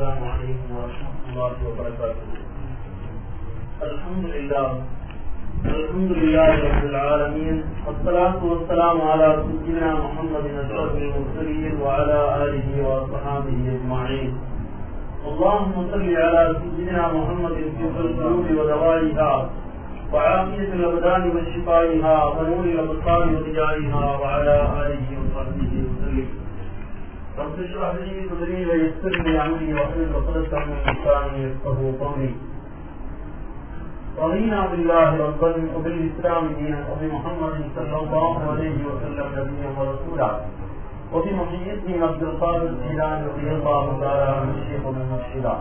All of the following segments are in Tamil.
السلام عليكم ورحمة الله وبركاته الحمد لله الحمد لله رب العالمين والصلاة والسلام على سيدنا محمد أشرف المرسلين وعلى آله وصحابه أجمعين اللهم صل على سيدنا محمد في القلوب ودوائها وعافية الأبدان وشفائها ونور الأبصار وضيائها وعلى آله وصحبه وسلم رب اشرح لي صدري ويسر لي أمري واحلل عقدة من لساني يفقهوا قولي رضينا بالله ربا وبالإسلام دينا وبمحمد صلى الله عليه وسلم نبيا ورسولا وبمحيي الدين عبد القادر الجيلاني رضي الله تعالى عنه الشيخ من مرشدا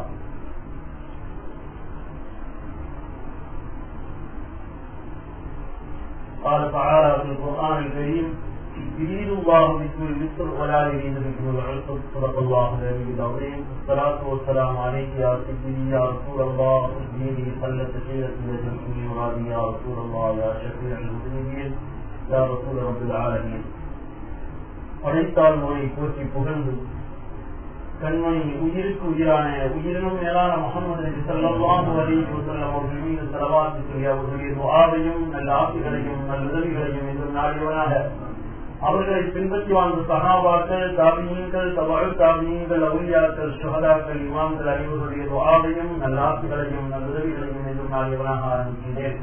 قال تعالى في القرآن الكريم يريد الله بكم اليسر ولا يريد بكم العسر صدق الله العلي العظيم الصلاة والسلام عليك يا سيدي يا رسول الله اهديني صلى سيدتي وجنتني مرادي يا رسول الله يا شفيع المسلمين يا رسول رب العالمين படைத்தால் நோயை போற்றி புகழ்ந்து கண்மணி உயிருக்கு உயிரான உயிரினும் மேலான முகமது செல்லலாம் வரி செல்லம் அவர்கள் மீது செலவாக்கி சொல்லி அவர்களுடைய துவாவையும் நல்ல ஆசைகளையும் நல்ல உதவிகளையும் என்றும் நாடியவனாக அவர்களை பின்பற்றி வாழ்ந்த சகாபாக்கள் தாபியங்கள் தவாழ் தாபியங்கள் அவுலியாக்கள் சுகதாக்கள் இமாம்கள் அனைவருடைய துவாவையும் நல்ல ஆசைகளையும் நல்ல உதவிகளையும் என்றும் நாடியவனாக ஆரம்பிக்கிறேன்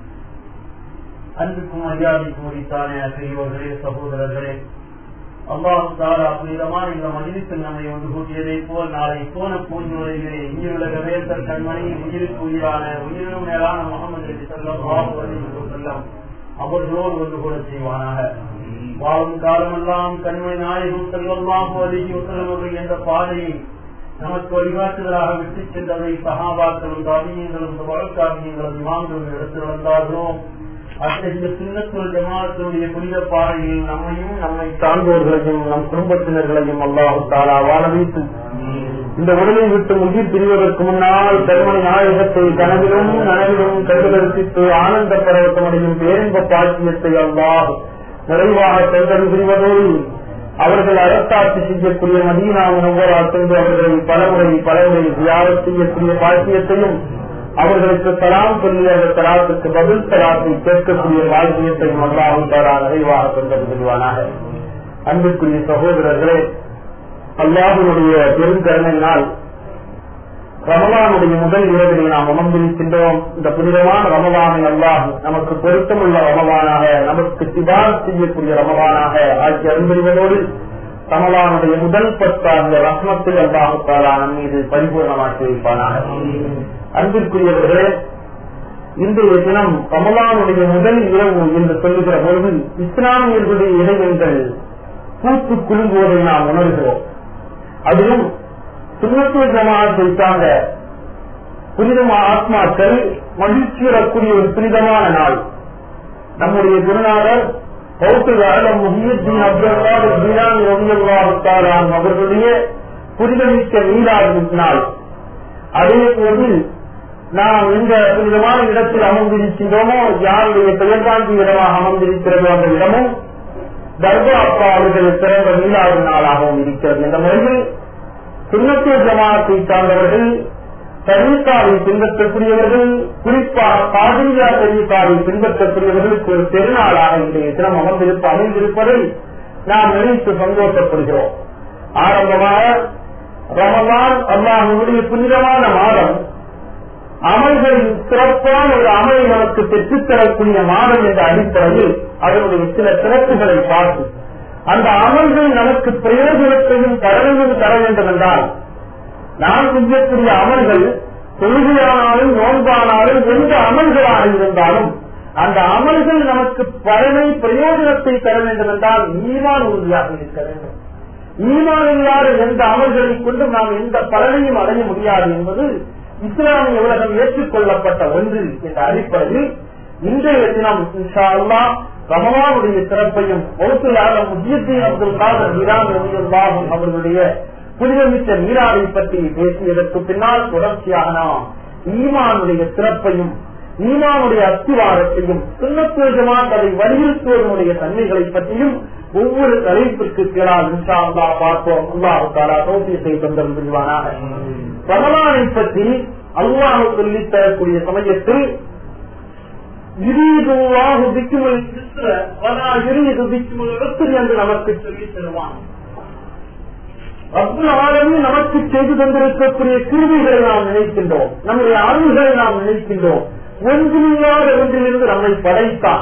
அன்புக்கும் மரியாதைக்கும் உரித்தான பெரியவர்களே சகோதரர்களே அல்லாஹு தாரா புனிதமான இந்த மனிதத்தில் நம்மை ஒன்று கூட்டியதை போல் நாளை போன பூஞ்சுவதையிலே இங்கே உலக வேந்தர் கண்மணி உயிருக்கு உயிரான உயிரினும் மேலான முகமது செல்லம் அவர்களோடு ஒன்று கூட செய்வானாக வாழும் காலமெல்லாம் கண்மணி நாயகம் செல்வமாக அலிஹி செல்வர்கள் என்ற பாதையை நமக்கு வழிகாட்டுதலாக விட்டு சென்றதை சகாபாக்களும் காவியங்களும் வழக்காவியங்களும் இமாம்களும் எடுத்து வந்தார்களோ அத்தகைய சின்னத்துள் ஜமாத்தினுடைய புனித பாறையில் நம்மையும் நம்மை சார்ந்தோர்களையும் நம் குடும்பத்தினர்களையும் அல்லாஹு தாலா வாழ வைத்து இந்த உடலை விட்டு உயிர் பிரிவதற்கு முன்னால் கருமணி நாயகத்தை கனவிலும் நனவிலும் கைதரிசித்து ஆனந்த பரவத்தமுடையும் பேரின்ப பாக்கியத்தை அல்லாஹ் நிறைவாக கைதறி புரிவதோடு அவர்கள் அரசாட்சி செய்யக்கூடிய மதீனாவின் ஒவ்வொரு சென்று அவர்களை பலமுறை பலமுறை தியாகம் செய்யக்கூடிய பாக்கியத்தையும் அவர்களுக்கு தலாம் சொல்லி அந்த தலாத்துக்கு பதில் தலாத்தை கேட்கக்கூடிய பாக்கியத்தையும் அல்லாஹும் தாரா நிறைவாக கொண்டது புரிவானாக அன்புக்குரிய சகோதரர்களே அல்லாஹுடைய பெருங்கருணையினால் ரமலானுடைய முதல் இரவிலே நாம் அமர்ந்திருக்கின்றோம் இந்த புனிதமான ரமலானை அல்லாஹ் நமக்கு பொருத்தமுள்ள ரமலானாக நமக்கு சிபார் செய்யக்கூடிய ரமலானாக ஆட்சி அறிந்திருவதோடு ரமலானுடைய முதல் பத்தாண்டு ரத்னத்தில் அல்லாஹுத்தாலா நம் மீது பரிபூர்ணமாக்கி வைப்பானாக அன்பிற்குரியவர்களே இன்றைய தினம் ரமலானுடைய முதல் இரவு என்று சொல்லுகிற பொழுது இஸ்லாமியர்களுடைய இடைவெளிகள் பூத்து குலுங்குவதை நாம் உணர்கிறோம் அதிலும் சுண்ணத்துவ ஜமாத்தை சார்ந்த புனிதமான ஆத்மாக்கள் மகிழ்ச்சி வரக்கூடிய ஒரு புனிதமான நாள் நம்முடைய குருநாதர் அவர்களுடைய புனிதமிக்க நீராடு நாள் அதே போது நாம் இந்த புனிதமான இடத்தில் அமர்ந்திருக்கின்றோமோ யாருடைய பெயர்காந்தி இடமாக அமர்ந்திருக்கிறதோ அந்த இடமும் தர்கா அப்பா அவர்கள் பிறந்த நீலாடு நாளாகவும் இருக்கிறது இந்த முறையில் சுண்ணத்துவ ஜமாத்தை சார்ந்தவர்கள் தரீக்காவை பின்பற்றக்கூடியவர்கள் குறிப்பாக காதிரியா தரீக்காவை பின்பற்றக்கூடியவர்களுக்கு ஒரு பெருநாளாக இன்றைய தினம் அமர்ந்திருப்ப அமைந்திருப்பதை நாம் நினைத்து சந்தோஷப்படுகிறோம் ஆரம்பமாக ரமலான் அல்லாஹுடைய புனிதமான மாதம் அமல்களின் சிறப்பான ஒரு அமலை நமக்கு பெற்றுத்தரக்கூடிய மாதம் என்ற அடிப்படையில் அதனுடைய சில சிறப்புகளை பார்த்து அந்த அமல்கள் நமக்கு பிரயோஜனத்தையும் கடனையும் தர வேண்டும் என்றால் நாம் செய்யக்கூடிய அமல்கள் தொழுகையானாலும் நோன்பானாலும் எந்த அமல்களாக இருந்தாலும் அந்த அமல்கள் நமக்கு பலனை பிரயோஜனத்தை தர வேண்டும் என்றால் ஈமான் உறுதியாக இருக்க வேண்டும் ஈமான் இல்லாத எந்த அமல்களை கொண்டும் நாம் எந்த பலனையும் அடைய முடியாது என்பது இஸ்லாமிய உலகம் ஏற்றுக்கொள்ளப்பட்ட ஒன்று என்ற அடிப்படையில் இன்றைய தினம் இன்ஷா அல்லா ரமலானுடைய சிறப்பையும் ஒருத்தராக முஜியத்தீன் அப்துல் காதர் இரான் ரவியுல்லாஹும் அவர்களுடைய புனிதமிக்க நீராவை பற்றி பேசியதற்கு பின்னால் தொடர்ச்சியாக நாம் ஈமானுடைய சிறப்பையும் ஈமானுடைய அத்திவாரத்தையும் சுண்ணத்துவ ஜமாத் அதை வலியுறுத்துவதனுடைய தன்மைகளை பற்றியும் ஒவ்வொரு தலைப்பிற்கு கீழால் இன்ஷா அல்லா பார்ப்போம் அல்லாஹு தாரா தோசியத்தை தந்தல் புரிவானாக ரமலானை பற்றி அல்லாஹ் சொல்லித் தரக்கூடிய சமயத்தில் யுரீதுல்லாஹு பிக்குமுல் யுஸ்ர வலா யுரீது பிக்குமுல் உஸ்ர என்று நமக்கு சொல்லித் தருவான் ரப்புல் ஆலமீன் நமக்கு செய்து தந்திருக்கக்கூடிய கிருமிகளை நாம் நினைக்கின்றோம் நம்முடைய அருள்களை நாம் நினைக்கின்றோம் ஒன்றில்லாத ஒன்றிலிருந்து நம்மை படைத்தான்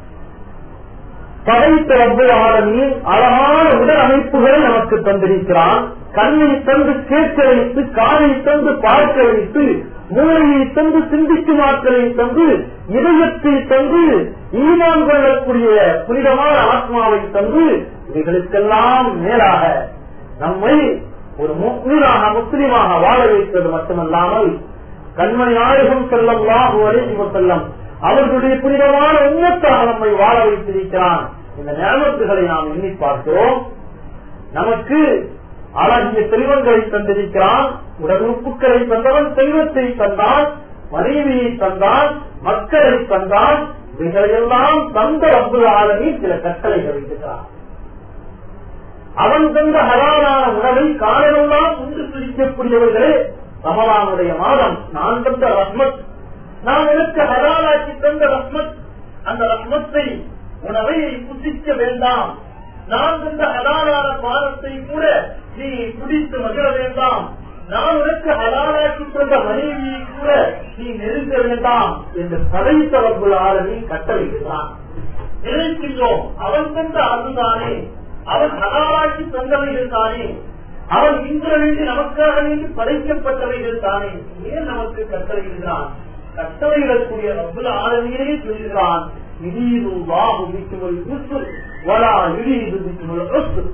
படைத்த ரப்புல் ஆலமீன் அழகான உடல் அமைப்புகளை நமக்கு தந்திருக்கிறான் கண்ணை தந்து கேட்க வைத்து காலை தந்து பார்க்க வைத்து மூளையை தந்து சிந்திக்கும் ஆட்களை தந்து இதயத்தை தந்து ஈமான் கொள்ளக்கூடிய புனிதமான ஆத்மாவை தந்து இவைகளுக்கெல்லாம் மேலாக நம்மை ஒரு முஸ்லீமாக முஸ்லீமாக வாழ வைத்தது மட்டுமல்லாமல் கண்மணி நாயகம் செல்லம் லாகு அலைஹி செல்லம் அவர்களுடைய புனிதமான உண்மத்தாக நம்மை வாழ வைத்திருக்கிறான் இந்த ஞாபகத்துகளை நாம் எண்ணி பார்க்கிறோம் நமக்கு அழகிய செல்வங்களை தந்திருக்கிறான் உடல் உறுப்புகளை தந்தவன் செல்வத்தை தந்தான் மனைவியை தந்தான் மக்களை தந்தான் இவைகளையெல்லாம் தந்த அப்துல் ஆலமி சில கட்டளைகள் இருக்கிறான் அவன் தந்த ஹலாலான உணவை காலமெல்லாம் உண்டு பிடிக்கக்கூடியவர்களே ரமலானுடைய மாதம் நான் தந்த ரஹ்மத் நான் எனக்கு ஹலாலாக்கி தந்த ரஹ்மத் அந்த ரஹ்மத்தை உணவை புசிக்க வேண்டாம் நான் தந்த ஹலாலான பானத்தை கூட நீ குடித்து மகிழ வேண்டாம் நான் உனக்கு ஹலாலாக்கி தந்த மனைவியை கூட நீ நெருங்க வேண்டாம் என்று படைத்த ரப்புல் ஆலமீன் கட்டளையிடுகிறான் நினைக்கின்றோம் அவன் தந்த அதுதானே அவன் ஹலாலாக்கி தந்தவைகள் தானே அவன் இந்திர வேண்டி நமக்காக வேண்டி படைக்கப்பட்டவைகள் தானே ஏன் நமக்கு கட்டளையிடுகிறான் கட்டளையிடக்கூடிய ரப்புல் ஆலமீனே சொல்கிறான் யுரீது அல்லாஹு பிக்குமுல் யுஸ்ர் வலா யுரீது பிக்குமுல் உஸ்ர்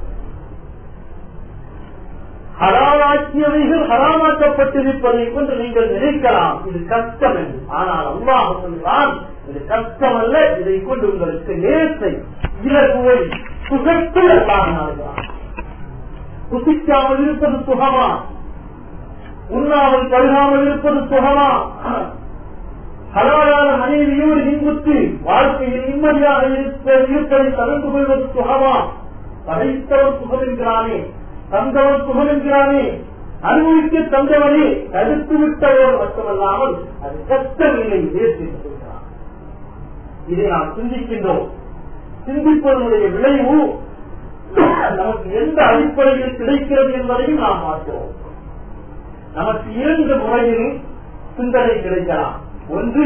ஹலாலாக்கியவைகள் ஹராமாக்கப்பட்டிருப்பதை கொண்டு நீங்கள் நினைக்கலாம் இது கஷ்டம் என்று ஆனால் அல்லாஹ் சொல்கிறான் இது கஷ்டம் அல்ல இதை கொண்டு உங்களுக்கு நேசை இலகுவை சுகத்தை அல்லாஹ் நாடுகிறான் புசிக்காமல் இருப்பது சுகமா உண்ணாமல் பருகாமல் இருப்பது சுகமா ஹலாலான மனைவியோடு இன்புற்று வாழ்க்கையில் நிம்மதியாக இருப்ப இருப்பதை தவிர்த்து கொள்வது சுகமா படைத்தவன் சுகம் என்கிறானே தந்தவன் சுகம் என்கிறானே அனுபவிக்க தந்தவனே தடுத்து விட்டவர் மட்டுமல்லாமல் அது கஷ்டமில்லை பேசுகிறான் இதை நாம் சிந்திக்கின்றோம் சிந்திப்பதனுடைய விளைவு நமக்கு எந்த அடிப்படையில் கிடைக்கிறது என்பதையும் நாம் பார்க்கிறோம் நமக்கு இரண்டு முறையில் சிந்தனை கிடைக்கலாம் ஒன்று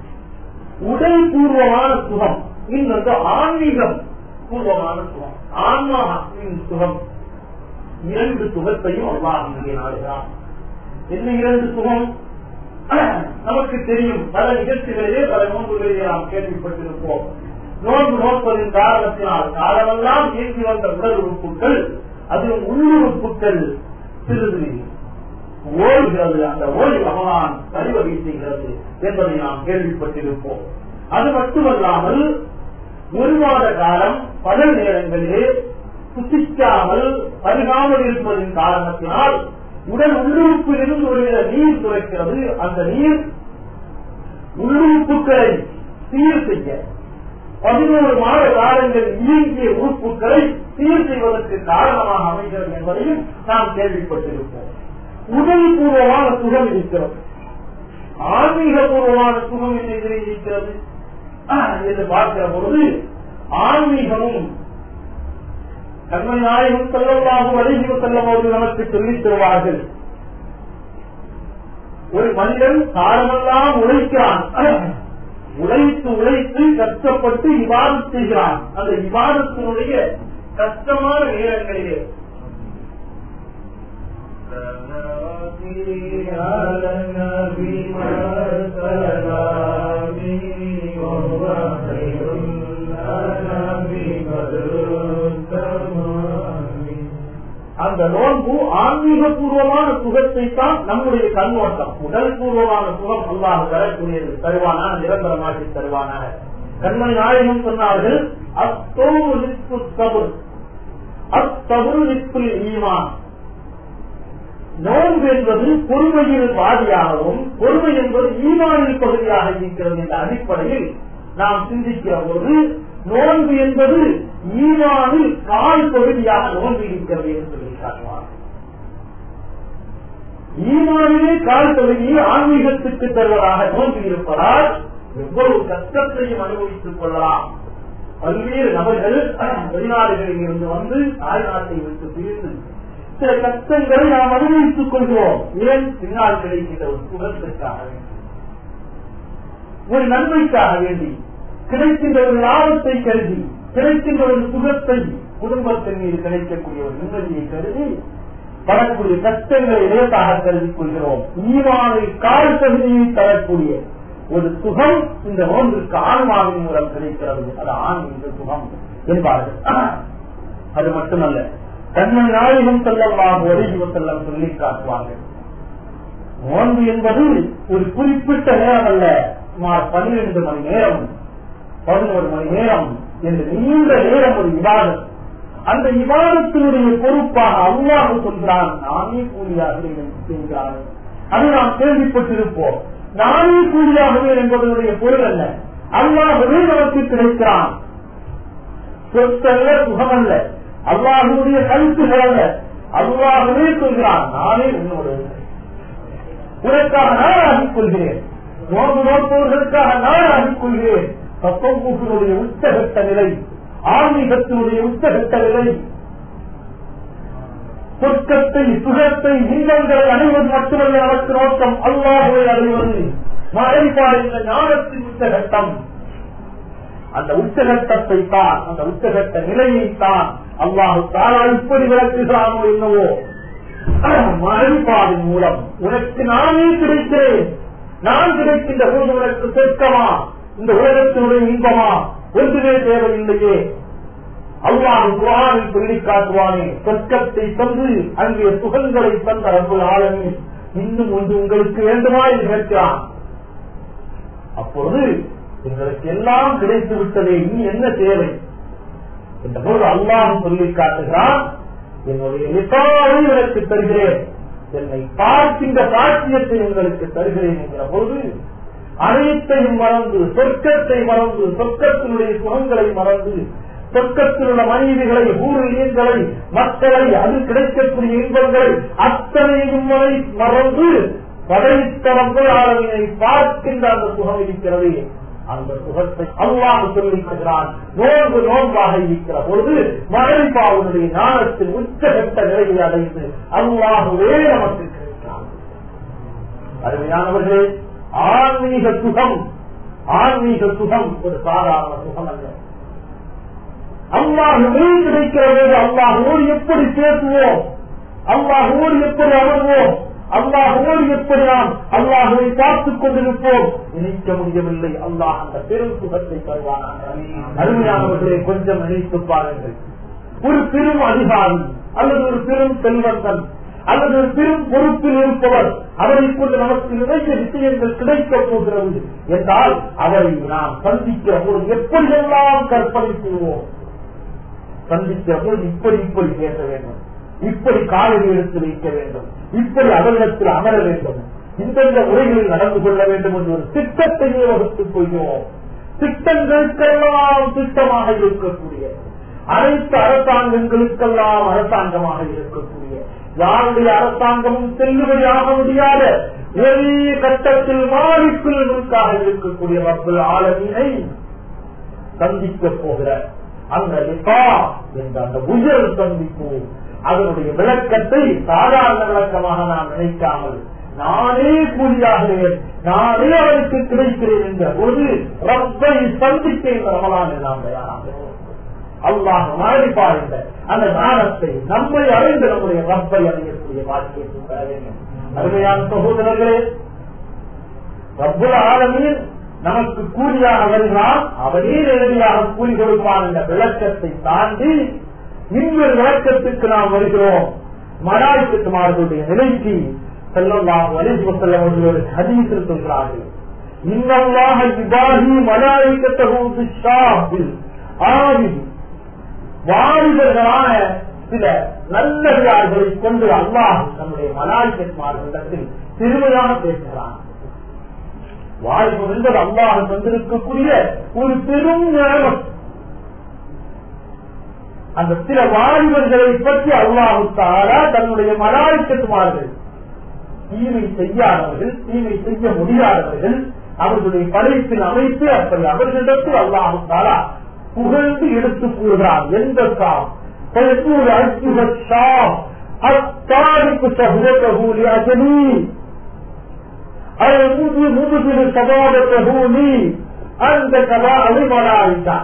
உடல் பூர்வமான சுகம் இன்னொன்று ஆன்மீகம் பூர்வமான சுகம் ஆன்மாவின் சுகம் இரண்டு சுகத்தையும் அல்லாஹ் இங்கே நாடுகிறான் என்ன இரண்டு சுகம் நமக்கு தெரியும் பல நிகழ்ச்சிகளிலே பல நோன்புகளிலே நாம் கேள்விப்பட்டிருப்போம் நோன்பு நோற்பதின் காரணத்தினால் காலமெல்லாம் இயங்கி வந்த உடல் உறுப்புகள் அதில் உள்ளுறுப்புகள் சிறிது ஓடுகிறது அந்த ஓடி ரமலான் வழிவகை செய்கிறது என்பதை நாம் கேள்விப்பட்டிருப்போம் அது மட்டுமல்லாமல் ஒரு மாத காலம் பல நேரங்களிலே புசிக்காமல் பருகாமல் இருப்பதன் காரணத்தினால் உடல் உள்ளுறுப்பில் இருந்து ஒருவித நீர் சுரக்கிறது அந்த நீர் உள்ளுறுப்புகளை சீர் செய்ய பதினோரு மாத காலங்கள் இயங்கிய உறுப்புகளை சீர் செய்வதற்கு காரணமாக அமைகிறது என்பதையும் நாம் கேள்விப்பட்டிருப்போம் உடல் பூர்வமான சுகம் இருக்கிறது ஆன்மீக பூர்வமான சுகம் என்ன இதில் இருக்கிறது என்று பார்க்கிற பொழுது ஆன்மீகமும் கண்மை நாயகம் செல்லவாகும் அழகிவ செல்லும் அவர்கள் நமக்கு சொல்லித் தருவார்கள் ஒரு மனிதன் காலமெல்லாம் உழைக்கிறான் உழைத்து உழைத்து கஷ்டப்பட்டு விவாதம் செய்கிறான் அந்த விவாதத்தினுடைய கஷ்டமான நேரங்களிலே அந்த நோன்பு ஆன்மீக பூர்வமான சுகத்தை தான் நம்முடைய கண்ணோட்டம் உடல் பூர்வமான சுகம் அல்லாஹ் தரக்கூடியது தருவானா நிரந்தரமாக்கி தருவானாக கண்மணி நாயகம் சொன்னார்கள் அத்தோவு நிற்பு சபுர் அத்தபுரு நிற்பில் ஈமான் நோன்பு என்பது பொறுமையில் பாதியாகவும் பொறுமை என்பது ஈமானில் பகுதியாக இருக்கிறது என்ற அடிப்படையில் நாம் சிந்திக்கிற பொழுது நோன்பு என்பது ஈமானில் கால் பகுதியாக நோன்பு இருக்கிறது என்று சொல்லி காட்டுவார் ஈமானிலே கால் பகுதியை ஆன்மீகத்துக்கு தருவதாக நோன்பு இருப்பதால் எவ்வளவு கஷ்டத்தையும் அனுபவித்துக் கொள்ளலாம் பல்வேறு நபர்கள் வெளிநாடுகளில் இருந்து வந்து தாய்நாட்டை விட்டு பிரிந்து சில கஷ்டங்களை நாம் அனுபவித்துக் கொள்கிறோம் ஏன் பின்னால் கிடைக்கின்ற ஒரு சுகத்திற்காக வேண்டி ஒரு நன்மைக்காக வேண்டி கிடைக்கின்ற ஒரு லாபத்தை கருதி கிடைக்கின்ற ஒரு சுகத்தை குடும்பத்தின் மீது கிடைக்கக்கூடிய ஒரு நிம்மதியை கருதி வரக்கூடிய கஷ்டங்களை லேசாக கருதி கொள்கிறோம் ஈவானை கால் பகுதியை தரக்கூடிய ஒரு சுகம் இந்த நோன்பிற்கு ஆன்மாவின் மூலம் கிடைக்கிறது அது ஆன்மீக சுகம் என்பார்கள் அது மட்டுமல்ல தன்னை நாயகம் செல்லமாக ஒரே செல்லம் சொல்லி காட்டுவார்கள் நோன்பு என்பது ஒரு குறிப்பிட்ட நேரம் அல்ல சுமார் பன்னிரண்டு மணி நேரம் பதினோரு மணி நேரம் என்று நீண்ட நேரம் ஒரு விவாதம் அந்த விவாதத்தினுடைய பொறுப்பாக அல்லாஹ் சொல்கிறான் நானே கூலியாக செய்கிறான் அது நாம் கேள்விப்பட்டிருப்போம் நானே கூலியாகுவேன் என்பதனுடைய பொருள் அல்ல அல்லாஹவே நமக்கு கிடைக்கிறான் சொத்தல்ல சுகமல்ல அல்லாஹுடைய கருத்துகள் அல்ல அல்லாஹவே சொல்கிறான் நானே உன்னோடு உனக்காக நான் ஆகிக் கொள்கிறேன் நோன்பு நோற்பவர்களுக்காக நான் ஆகிக் கொள்கிறேன் தப்பம்பூசனுடைய உச்சகட்ட நிலை ஆன்மீகத்தினுடைய உச்சகட்ட நிலை சொர்க்கத்தை சுகத்தை இன்பங்களை அடைவது மட்டுமல்ல நமக்கு நோக்கம் அல்லாஹுவை அடைவது மறைப்பா என்ற ஞானத்தின் உச்சகட்டம் அந்த உச்சகட்டத்தை தான் அந்த உச்சகட்ட நிலையை தான் அல்லாஹு தாரா இப்படி விளக்குகிறானோ என்னவோ மறைப்பாவின் மூலம் உனக்கு நானே கிடைக்கிறேன் நான் கிடைக்கின்ற போது உனக்கு சொர்க்கமா இந்த உலகத்தினுடைய இன்பமா ஒன்றுமே தேவையில்லையே அல்லாஹ் குரானில் சொல்லி காட்டுவானே சொர்க்கத்தை தந்து அங்கே சுகங்களை தந்த அன்பு ஆளுமே இன்னும் ஒன்று உங்களுக்கு வேண்டுமா என்று கேட்கிறான் அப்பொழுது எங்களுக்கு எல்லாம் கிடைத்து விட்டதே இனி என்ன தேவை என்ற போது அல்லாஹ் சொல்லி காட்டுகிறான் என்னுடைய நிசாவை எனக்கு தருகிறேன் என்னை பார்க்கின்ற சாட்சியத்தை உங்களுக்கு தருகிறேன் என்கிற போது அனைத்தையும் மறந்து சொர்க்கத்தை மறந்து சொர்க்கத்தினுடைய சுகங்களை மறந்து சொர்க்கத்தில் உள்ள மனைவிகளை ஊழியங்களை மக்களை அது கிடைக்கக்கூடிய இன்பங்களை அத்தனையும் மறந்து படைத்தரம்பு ஆளுமையை பார்க்கின்ற அந்த சுகம் இருக்கிறது அந்த சுகத்தை அல்லாஹ் சொல்லிக்கிறான் நோன்பு நோன்பாக இருக்கிற பொழுது மறைப்பாவுடைய ஞானத்தில் உச்சகட்ட நிலையை அடைந்து அல்லாஹுவே நமக்கு கிடைக்கிறான் அருமையானவர்களே ஆன்மீக சுகம் ஆன்மீக சுகம் ஒரு சாதாரண சுகம் அல்ல அல்லாஹுவே கிடைக்கிறது அல்லாஹோடு எப்படி பேசுவோம் அல்லாஹோடு எப்படி அமர்வோம் அல்லாஹோடு எப்படி நாம் அல்லாஹுவை பார்த்துக் கொண்டிருப்போம் நினைக்க முடியவில்லை அல்லாஹ் அந்த பெரும் சுகத்தை தருவானாக அருமையானவர்களை கொஞ்சம் நினைத்து பாருங்கள் ஒரு பெரும் அதிகாரி அல்லது ஒரு பெரும் செல்வந்தன் அல்லது ஒரு பெரும் பொறுப்பில் இருப்பவர் அவரை கொண்டு நமக்கு நிறைய விஷயங்கள் கிடைக்கப் போகிறது என்றால் அவரை நாம் சந்திக்கிற போது எப்படியெல்லாம் கற்பனை செய்வோம் சந்திக்கிற போது இப்படி இப்படி பேச வேண்டும் இப்படி காலையில் எடுத்து வைக்க வேண்டும் இப்படி அவரிடத்தில் அமர வேண்டும் இந்தந்த முறைகளில் நடந்து கொள்ள வேண்டும் என்று ஒரு திட்டத்தையே வகுத்துக் கொள்கிறோம் திட்டங்களுக்கெல்லாம் திட்டமாக இருக்கக்கூடிய அனைத்து அரசாங்கங்களுக்கெல்லாம் அரசாங்கமாக இருக்கக்கூடிய யாருடைய அரசாங்கமும் செல்லுபடியாக முடியாத ஒரே கட்டத்தில் மாறிக்குள்ளுக்காக இருக்கக்கூடிய மக்கள் ஆளுமையை சந்திக்க போகிற அந்த லிபா என்ற அந்த உயர் சந்திப்பு அதனுடைய விளக்கத்தை சாதாரண விளக்கமாக நாம் நினைக்காமல் நானே கூலியாகிறேன் நானே அவருக்கு கிடைக்கிறேன் என்ற பொழுது ரப்பை சந்திக்க இந்த ரமலான் நாம் தயாராகிறோம் அல்லாஹ் மாறிப்பார் என்ற அந்த ஞானத்தை நம்மை அறிந்து நம்முடைய ரப்பை அறியக்கூடிய பாக்கியத்தை பெற வேண்டும் அருமையான சகோதரர்களே ரப்புல ஆலமீன் நமக்கு கூலியாக வருகிறான் அவனே நேரடியாக கூலி கொடுப்பான் என்ற விளக்கத்தை தாண்டி இன்னொரு விளக்கத்துக்கு நாம் வருகிறோம் மலாய்க்குமார்களுடைய நிலைக்கு செல்லலாம் வலிசு செல்லம் என்று ஒரு ஹதீசில் சொல்கிறார்கள் இன்னல்லாக இபாகி மலாய்க்கத்தகும் ஆதி வாலிபர்களான சில நல்லடியார்களை கொண்டு அல்லாஹ் நம்முடைய மலாய்க்கமார்களிடத்தில் திருமையாக பேசுகிறான் வாலிபம் என்பது அல்லாஹ் தந்திருக்கக்கூடிய ஒரு பெரும் ஞானம் அந்த சில வாலிபர்களை பற்றி அல்லாஹு தாரா தன்னுடைய மலாய்க்கத்துமார்கள் தீமை செய்யாதவர்கள் தீமை செய்ய முடியாதவர்கள் அவர்களுடைய படைப்பின் அமைப்பு அப்படி அவர்களிடத்தில் அல்லாஹு தாரா புகழ்ந்து எடுத்து கூறுகிறார் எந்த சாம் فيقول أيها الشام الطارق شهوته لأجلي المذل مبذل صبابته لي أنت كما الملائكة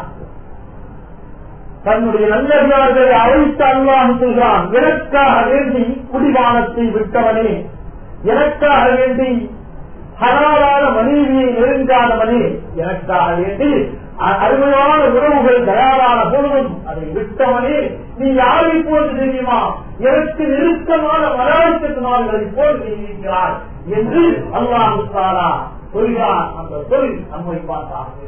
தன்னுடைய நல்லடியார்களை அழைத்து அல்லாஹ் சொல்கிறான் எனக்காக வேண்டி குடிவானத்தை விட்டவனே எனக்காக வேண்டி ஹலாலான மனைவியை நெருங்காதவனே எனக்காக வேண்டி அருமையான உறவுகள் தயாரான பொழுதும் அதை விட்டவனே நீ யாரை போன்று தெரியுமா எனக்கு நெருக்கமான மலாய்க்கத்தினார்களை போல் இருக்கிறார் என்று அல்லாஹு தாரா சொல்கிறார் அந்த சொல் நம்மை பார்த்தார்கள்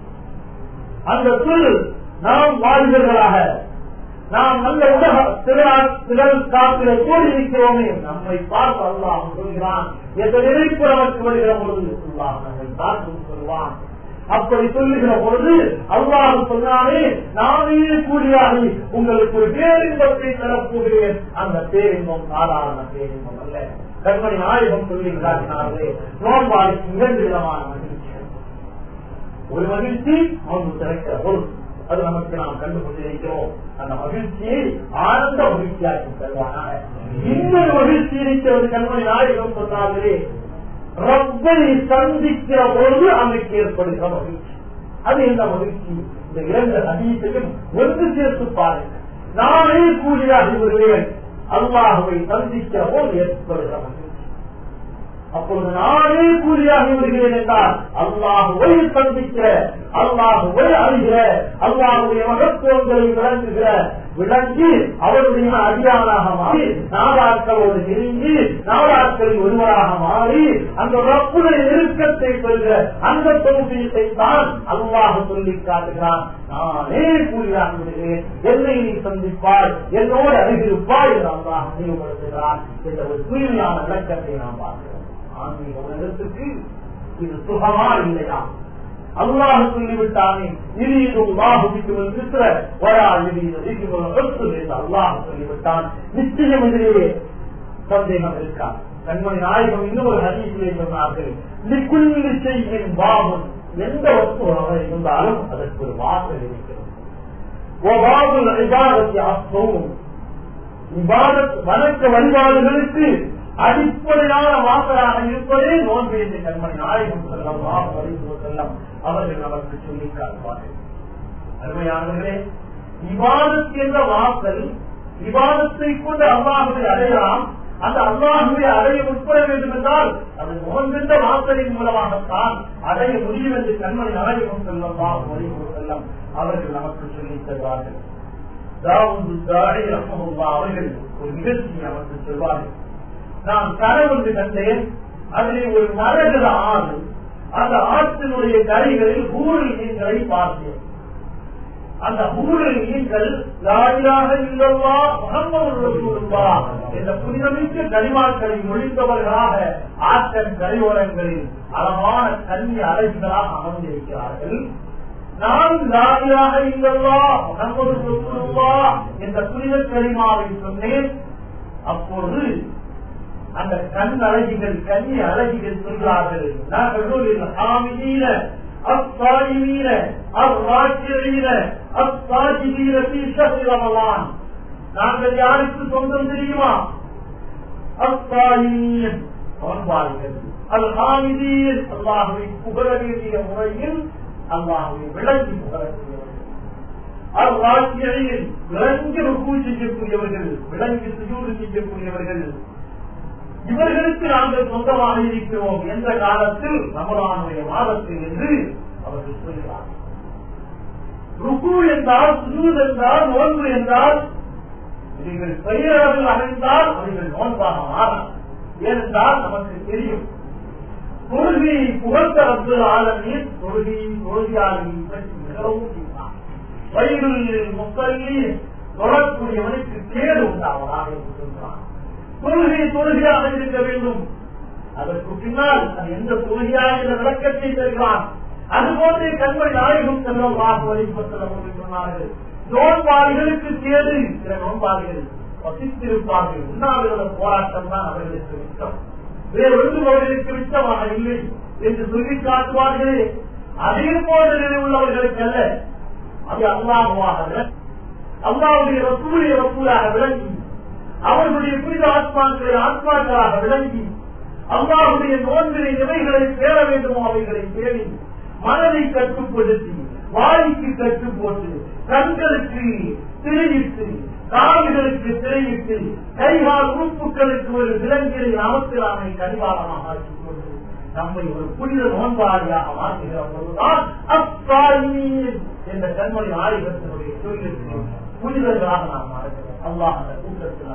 அந்த சொல் நாம் வாழ்வர்களாக நாம் நல்ல உலக திறல் காப்பில கூடி இருக்கிறோமே நம்மை பார்த்து அல்லாஹ் சொல்கிறான் எந்த நினைப்பு நமக்கு வருகிற பொழுது அல்லாஹ் நம்மை பார்த்து சொல்வான் அப்படி சொல்லுகிற பொழுது அல்லாஹ் சொன்னாலே நானே கூடியாகி உங்களுக்கு ஒரு பேரின்பத்தை தரப்போகிறேன் அந்த பேரின்பம் சாதாரண பேரின்பம் அல்ல கண்மணி நாயகம் சொல்லுகிறார்களே நோன்பாளிக்கு இரண்டு விதமான மகிழ்ச்சி ஒரு மகிழ்ச்சி நோன்பு திறக்கிற பொருள் அது நமக்கு நாம் கண்டுகொண்டிருக்கிறோம் அந்த மகிழ்ச்சியை ஆனந்த மகிழ்ச்சியாக்கி தருவானாக இன்னொரு மகிழ்ச்சி இருக்கிறது கண்மணி நாயகம் சொன்னார்களே ரப்பை சந்திக்கிற பொழுது அன்றைக்கு ஏற்படுகிற மகிழ்ச்சி அது என்ன மகிழ்ச்சி இந்த இரண்டு அதீசையும் ஒன்று சேர்த்து பாருங்கள் நானே கூலியாக வருவேன் அல்லாஹுவை சந்திக்கிற போது ஏற்படுகிற மகிழ்ச்சி அப்பொழுது நானே கூலியாகி வருகிறேன் என்றால் அல்லாஹுவை சந்திக்கிற அல்லாஹுவை அறிகிற அல்லாஹுடைய மகத்துவங்களை விளங்குகிற விளங்கி அவருடைய அடியானாக மாறி நாடாக்களோடு நெருங்கி நாடாக்களில் ஒருவராக மாறி அந்த ரப்புடைய நெருக்கத்தை பெறுகிற அந்த தொகுதியத்தை தான் அல்லாஹ் சொல்லி காட்டுகிறான் நானே கூலியாகி விடுகிறேன் என்னை நீ சந்திப்பாய் என்னோடு அருகிருப்பாய் என்று அல்லாஹ் நினைவுபடுத்துகிறான் என்ற ஒரு தூய்மையான விளக்கத்தை நாம் பார்க்கிறோம் ஆன்மீக உலகத்துக்கு இது சுகமா இல்லையா அல்லாஹ் சொல்லிவிட்டானே இது இது அல்லாஹுக்கும் இருக்கிற வரா இது இது அல்லாஹ் சொல்லிவிட்டான் நிச்சயம் இதிலே சந்தேகம் இருக்கா கண்மணி நாயகம் இன்னும் ஒரு ஹதீசிலே சொன்னார்கள் லிக்குள்ளி செய்யின் பாவம் எந்த வஸ்துவாக இருந்தாலும் அதற்கு ஒரு வாசல் இருக்கிறது ஒபாபுல் இபாதத்தை அஸ்தவும் இபாதத் வணக்க வழிபாடுகளுக்கு அடிப்படையான வாசலாக இருப்பதே நோன்பு என்று கண்மணி நாயகம் செல்லம் செல்லம் அவர்கள் நமக்கு சொல்லி காட்டுவார்கள் அருமையானவர்களே விவாதத் என்ற வாசல் விவாதத்தை கொண்டு அல்லாஹுவை அடையலாம் அந்த அல்லாஹுவை அடைய உட்பட வேண்டும் என்றால் அது நோன்பென்ற வாசலின் மூலமாகத்தான் அடைய முடியும் என்று கண்மணி நாயகம் செல்லம் செல்லம் அவர்கள் நமக்கு சொல்லி தருவார்கள் அவர்கள் ஒரு நிகழ்ச்சி நமக்கு சொல்வார்கள் நான் கனவு கண்டேன் அதிலே ஒரு மரகத ஆறு அந்த ஆற்றினுடைய கரைகளில் ஊரில் மீன்களை பார்த்தேன் அந்த ஊரில் மீன்கள் லாயிலாக இல்லவா முகம்மது என்ற புனிதமிக்க கனிமாக்களை மொழிந்தவர்களாக ஆற்றல் கரையோரங்களில் அழகான கல்வி அழகிகளாக அமர்ந்திருக்கிறார்கள் நான் லாயிலாக இல்லவா முகம்மது என்ற புனித கரிமாவை சொன்னேன் அப்பொழுது அந்த கண் அழகிகள் கன்னி அழகிகள் சொல்கிறார்கள் நாங்கள் ஆமினீன அப்பாயிமீன அவ்வாக்கியீன அப்பாஜிதீன பீஷரமலான் நாங்கள் யாருக்கு சொந்தம் தெரியுமா அப்பாயிமீன் அவன்பார்கள் அது ஆமிதீன் அல்லாஹுவை புகழ வேண்டிய முறையில் அல்லாஹுவை விளங்கி புகழ அவ்வாக்கியில் விளங்கி ருக்கு செய்யக்கூடியவர்கள் விளங்கி சுஜூடு செய்யக்கூடியவர்கள் இவர்களுக்கு நாங்கள் சொந்தமாக இருக்கிறோம் என்ற காலத்தில் ரமலானுடைய மாதத்தில் என்று அவர்கள் சொல்கிறார் ருக்கு என்றால் சுஜூத் என்றால் நோன்பு என்றால் நீங்கள் பெயரளவில் அமைந்தால் அவர்கள் நோன்பாக மாறார் ஏனென்றால் நமக்கு தெரியும் தொழுகையை புகழ்ந்த ரப்பு ஆளுநர் தொழுகையை தொழுகையாளர்களை பற்றி மிகவும் செய்வார் வயிறில் முக்கல்லி தொழக்கூடியவனுக்கு கேடு உண்டாவதாக என்று சொல்கிறான் தொழுகை தொழுகையாக இருக்க வேண்டும் அதற்கு பின்னால் அது எந்த தொழுகையாக என்ற விளக்கத்தை தருகிறான் அதுபோன்றே கண்மணி நாயகம் செல்லம் வாக்கு வழிபட்டல் அவர்கள் சொன்னார்கள் நோன்பாளிகளுக்கு கேடு சில நோன்பாளிகள் வசித்திருப்பார்கள் உண்ணாவிரத போராட்டம் தான் அவர்களுக்கு மிச்சம் வேறொன்று அவர்களுக்கு மிச்சமாக இல்லை என்று சொல்லி காட்டுவார்களே அதே போன்ற நிலை உள்ளவர்களுக்கு அல்ல அது அல்லாஹுவாக அல்லாவுடைய ரசூலிய ரசூலாக விளங்கி அவர்களுடைய புனித ஆத்மாக்களை ஆத்மாக்களாக விளங்கி அல்லாவுடைய நோன்பினை நிலைகளை பேர வேண்டுமோ அவைகளை பேணி மனதை கட்டுப்படுத்தி வாய்க்கு கட்டு போட்டு கண்களுக்கு திரையிட்டு கால்களுக்கு திரையிட்டு கைகால் உறுப்புகளுக்கு ஒரு விலங்கினை அமர்த்திலாமை கனிவாளமாக ஆக்கிக் கொண்டு நம்மை ஒரு புனித நோன்பாளியாக மாற்றுகிற பொழுதுதான் அப்பாயின் என்ற கண்மொழி ஆயுதத்தினுடைய தொழிலுக்கு புனிதர்களாக நாம் மாறுகிறோம் அல்லாஹ் அந்த கூட்டத்தில்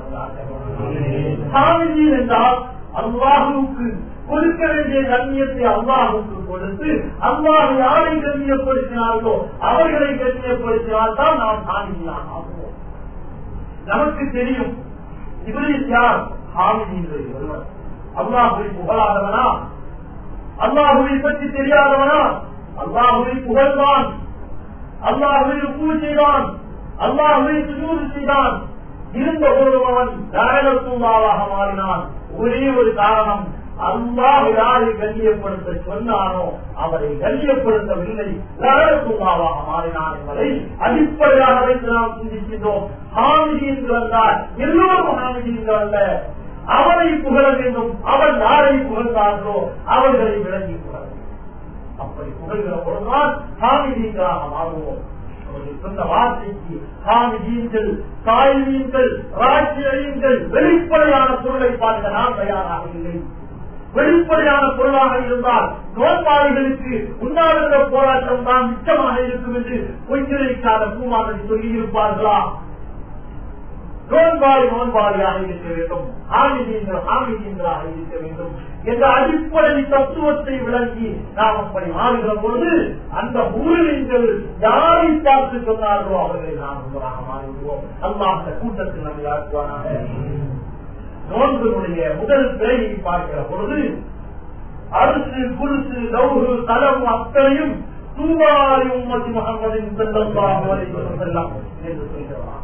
நம்மளாக என்றால் அல்லாஹுக்கு கொடுக்க வேண்டிய கண்ணியத்தை அல்லாஹுக்கு கொடுத்து அல்லாஹ் யாரை கண்ணியப்படுத்தினார்களோ அவர்களை கண்ணியப்படுத்தினால் தான் நாம் சாமியாக ஆகுவோம் நமக்கு தெரியும் இவரில் யார் ஹாமிதின்றது ஒருவர் அல்லாஹுவை புகழாதவனா அல்லாஹுவை பற்றி தெரியாதவனா அல்லாஹுவை புகழ்வான் அல்லாஹுவை பூ செய்தான் அல்லாஹுவை சுஜூது செய்தான் இருந்த போதும் அவன் நரகத்துமாவாக மாறினான் ஒரே ஒரு காரணம் அல்லாஹ் யாரை கண்ணியப்படுத்த சொன்னானோ அவரை கண்ணியப்படுத்தவில்லை நரகத்துமாவாக மாறினான் என்பதை அடிப்படையாக வைத்து நாம் சிந்திக்கின்றோம் ஹாமிதி என்று வந்தால் எல்லோரும் ஹாமிதி என்று அல்ல அவரை புகழ வேண்டும் அவன் யாரை புகழ்ந்தார்களோ அவர்களை விளங்கி புகழ அப்படி புகழ்கிற பொழுதுதான் ஹாமிதிகளாக மாறுவோம் அவர்கள் சொன்ன வார்த்தைக்கு ஹாமிதீன்கள் காய்வீன்கள் ராஜ்யங்கள் வெளிப்படையான பொருளை பார்க்க நாம் தயாராக இல்லை வெளிப்படையான பொருளாக இருந்தால் நோன்பாளிகளுக்கு உண்ணாவிரத போராட்டம் தான் மிச்சமாக இருக்கும் என்று பொய்த்திரைக்காத பூமாதன் சொல்லி இருப்பார்களா நோன்பாளி நோன்பாளியாக இருக்க வேண்டும் ஆமிதீன்கள் ஆமிதீன்களாக இருக்க வேண்டும் என்ற அடிப்படை தத்துவத்தை விளங்கி நாம் அப்படி மாறுகிற பொழுது அந்த ஊரில் யாரை பார்த்து சொன்னார்களோ அவர்களை நாம் ஒன்றாக மாறிவிடுவோம் அல்லா அந்த கூட்டத்தில் நம்மை ஆக்குவானாக நோன்பினுடைய முதல் பிழையை பார்க்கிற பொழுது அரிசு குருசு லவுகு தலம் அத்தனையும் தூவாரி உம்மதி முகமதின் செல்லமாக செல்லாம் என்று சொல்கிறார்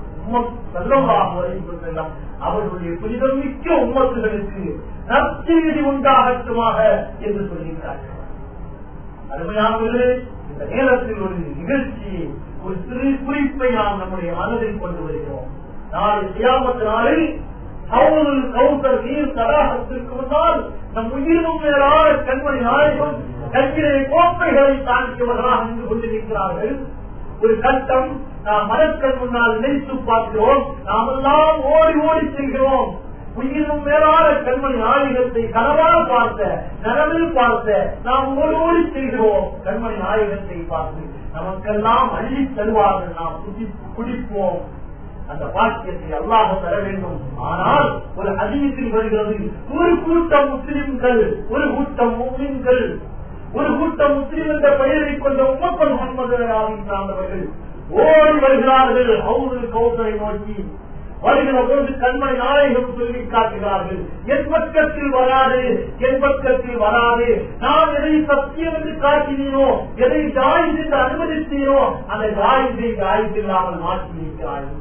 அவர்களுடைய புனிதம் மிக்க உம்மத்துகளுக்கு நற்செய்தி உண்டாகட்டுமாக என்று சொல்கிறார்கள் அருமையானவர்களே இந்த நேரத்தில் ஒரு நிகழ்ச்சி ஒரு சிறு குறிப்பை நாம் நம்முடைய மனதில் கொண்டு வருகிறோம் நாளை சியாமத்து நாளில் அவர்கள் கௌசர் நீர் தடாகத்திற்கு முன்னால் நம் உயிரும் மேலான கண்மணி நாயகம் கல்வியை கோப்பைகளை தாண்டியவர்களாக நின்று கொண்டிருக்கிறார்கள் ஒரு கட்டம் நாம் மனக்கண் முன்னால் நினைத்து பார்க்கிறோம் நாம் எல்லாம் ஓடி ஓடி செல்கிறோம் உயிரும் மேலான கண்மணி நாயகத்தை கனவாக பார்த்த நனவில் பார்த்த நாம் ஓடி ஓடி செல்கிறோம் கண்மணி நாயகத்தை பார்த்து நமக்கெல்லாம் அள்ளி தருவார்கள் நாம் குடிப்போம் அந்த பாக்கியத்தை அல்லாஹ் தர வேண்டும் ஆனால் ஒரு அதிகத்தில் வருகிறது ஒரு கூட்டம் முஸ்லிம்கள் ஒரு கூட்டம் முஸ்லிம்கள் ஒரு கூட்டம் முஸ்லிம் என்ற பெயரை கொண்ட உம்மப்பன் முகமது சார்ந்தவர்கள் ஓடி வருகிறார்கள் அவுது கௌசரை நோக்கி வருகிற போது கண்மணி நாயகம் சொல்லி காட்டுகிறார்கள் என் பக்கத்தில் வராது என் பக்கத்தில் வராது நான் எதை சத்தியம் என்று காட்டினோ எதை ஜாயிஸ் என்று அனுமதித்தீனோ அந்த ஜாயிஸை ஜாயிஸ் இல்லாமல் மாற்றி இருக்கிறார்கள்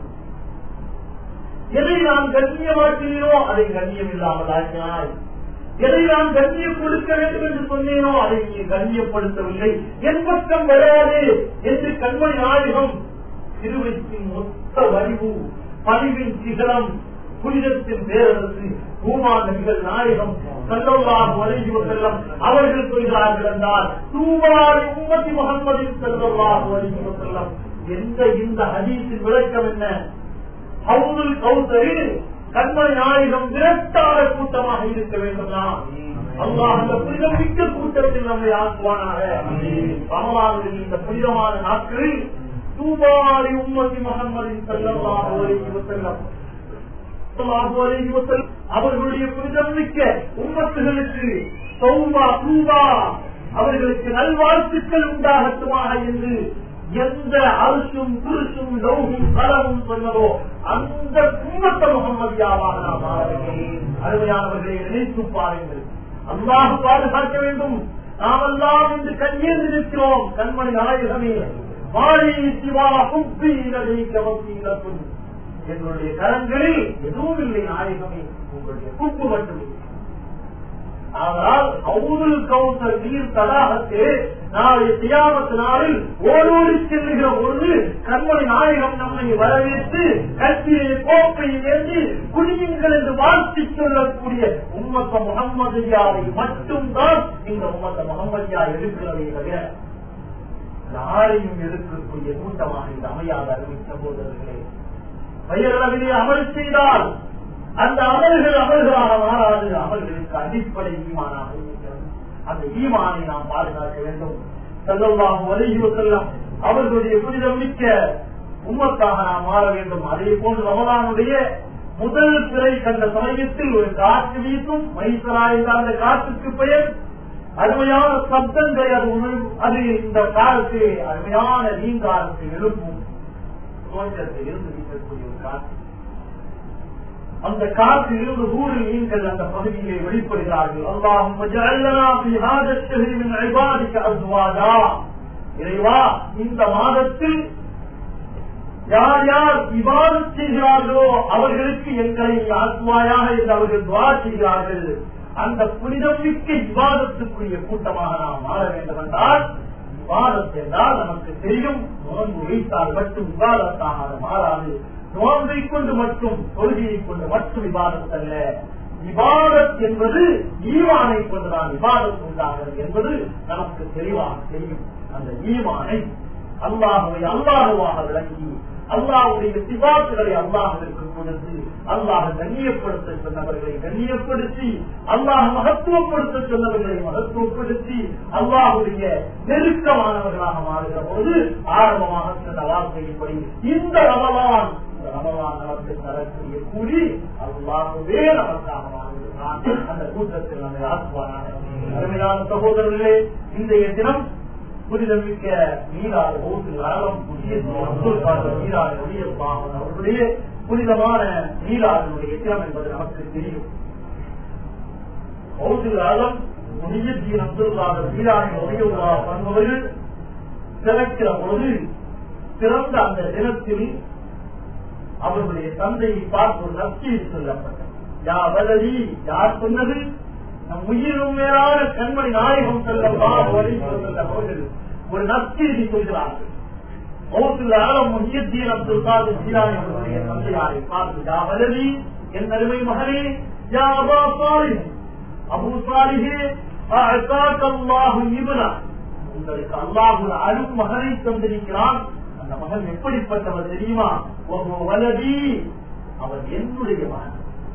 எதை நான் கண்ணியமாக்கினோ அதை கண்ணியம் இல்லாமல் ஆக்கினாய் எதை நான் கண்ணியம் கொடுக்க வேண்டும் என்று சொன்னேனோ அதை நீ கண்ணியப்படுத்தவில்லை என் பக்கம் வராது என்று கண்மணி நாயகம் திருவத்தின் மொத்த வடிவு பதிவின் சிகரம் புனிதத்தின் பேரரசு பூமாநபிகள் நாயகம் செல்லவாக வரைவு செல்லம் அவர்கள் சொல்கிறார்கள் என்றால் தூவாரி உம்மதி முகமதின் செல்லவாக வரைவு செல்லம் எந்த இந்த ஹதீஸின் விளக்கம் என்ன ஹவுதுல் கௌசரில் கண்மணி நாயகம் விரட்டாத கூட்டமாக இருக்க வேண்டும்னா அல்லாஹ் அந்த புனிதம் மிக்க கூட்டத்தில் நம்மை ஆக்குவானாக ரமலானுடைய இந்த புனிதமான நாட்களில் தூபாரி உம்மதி முகமதின் செல்லவாக செல்லம் அவர்களுடைய புனிதம் மிக்க உம்மத்துகளுக்கு சௌபா தூபா அவர்களுக்கு நல்வாழ்த்துக்கள் உண்டாகட்டுமாக என்று எந்த அரசும் புருஷும் லௌகும் கலவும் சொன்னதோ அந்த உம்மத்த முகமதியாவாக நாம் அருமையானவர்களை நினைத்து பாருங்கள் அல்லாஹ் பாதுகாக்க வேண்டும் நாமெல்லாம் இன்று கண்ணீர் இருக்கிறோம் கண்மணி நாயகமே மாறி சிவா குப்பி இலதைக்க வசீலத்தும் என்னுடைய கரங்களில் எதுவும் இல்லை நாயகமே உங்களுடைய குப்பு மட்டுமே ஆனால் அவுதுல் கவுசர் நீர் தடாகத்து நாளை தியாமத்து நாளில் ஓடோடி செல்லுகிற பொழுது கண்மணி நாயகம் நம்மை வரவேற்று கல்வியை கோப்பை ஏந்தி குடியுங்கள் என்று வாழ்த்தி சொல்லக்கூடிய உம்மத்த முகம்மதியாவை மட்டும்தான் இந்த உம்மத்த முகம்மதியா இருக்கிறதே தவிர யாரையும் எடுக்கக்கூடிய கூட்டமாக இது அமையாத அறிவித்த போதர்களே பெயரளவிலே அமல் செய்தால் அந்த அமல்கள் அமல்களாக மாறாது அமல்களுக்கு அடிப்படை ஈமானாக இருக்கிறது அந்த ஈமானை நாம் பாதுகாக்க வேண்டும் செல்லவாக வலியுறு செல்லம் அவர்களுடைய புனிதம் மிக்க உம்மத்தாக நாம் மாற வேண்டும் அதே போன்று ரமலானுடைய முதல் பிறை கண்ட சமயத்தில் ஒரு காற்று வீசும் மைசரா என்ற அந்த காற்றுக்கு பெயர் அருமையான சப்தங்களை அது உணர்வு அது இந்த காலத்து அருமையான நீங்காலத்தை எழுப்பும் தோற்றத்தில் இருந்து வீசக்கூடிய ஒரு காற்று அந்த காற்றில் இருந்து ஊரில் நீங்கள் அந்த பகுதியிலே வெளிப்படுகிறார்கள் அல்லாஹும் இறைவா இந்த மாதத்தில் யார் யார் விவாதம் செய்கிறார்களோ அவர்களுக்கு எங்களை ஆத்மாயாக என்று அவர்கள் துவா செய்கிறார்கள் அந்த புனிதம் மிக்க விவாதத்துக்குரிய கூட்டமாக நாம் மாற வேண்டும் என்றால் விவாதம் என்றால் நமக்கு தெரியும் நோன்பு வைத்தால் மட்டும் விவாதத்தாக அது மாறாது நோன்பை கொண்டு மட்டும் தொழுகையை கொண்டு மட்டும் விவாதம் அல்ல விவாதத் என்பது ஈவானை கொண்டுதான் விவாதம் உண்டாகிறது என்பது நமக்கு தெளிவாக தெரியும் அந்த ஈவானை அல்லாஹுவை அல்லாஹுவாக விளங்கி அல்லாஹுடைய சிபாத்துகளை அல்லாஹிற்கு கொடுத்து அல்லாஹ் கண்ணியப்படுத்த சொன்னவர்களை கண்ணியப்படுத்தி அல்லாஹ் மகத்துவப்படுத்த சொன்னவர்களை மகத்துவப்படுத்தி அல்லாஹுடைய நெருக்கமானவர்களாக மாறுகிற போது ஆரம்பமாக சொன்ன வார்த்தையின்படி இந்த ரமலான் இந்த ரமலான் நமக்கு தரக்கூடிய கூலி அல்லாஹுவே நமக்காக மாறுகிறான் அந்த கூட்டத்தில் நம்மை ஆக்குவானாக அருமையான சகோதரர்களே இன்றைய தினம் புரிதமிக்க நீராறு ஓட்டில் அரவம் புதிய அப்துல் காதர் நீராறு ஒளியப்பாகன் அவர்களுடைய புனிதமான நீராறுடைய திறம் என்பது நமக்கு தெரியும் ஓட்டில் அரவம் முனியத்தீன் அப்துல் காதர் நீராறு ஒளியவா பண்பவர்கள் பிறக்கிற பொழுது பிறந்த அந்த தினத்தில் அவர்களுடைய தந்தையை பார்த்து ஒரு நற்செய்தி சொல்லப்பட்டது யா வலதி யார் சொன்னது நம் உயிரும் மேலான கண்மணி நாயகம் செல்லவா வழி அவர்கள் ஒரு நற்செய்தி சொல்கிறார்கள் மௌத்தில் ஆழம் முக்கியத்தீன் அப்துல் காதர் சீரானி அவர்களுடைய தந்தையாரை பார்த்து யா வலதி என் அருமை மகனே யா அபா சாலிஹ் அபு சாலிஹே அஅதாக்க அல்லாஹு இப்னா உங்களுக்கு அல்லாஹ் ஒரு அரும் மகனை தந்திருக்கிறான் அந்த மகன் எப்படிப்பட்டவர் தெரியுமா ஒரு வலதி அவர் என்னுடைய மகன்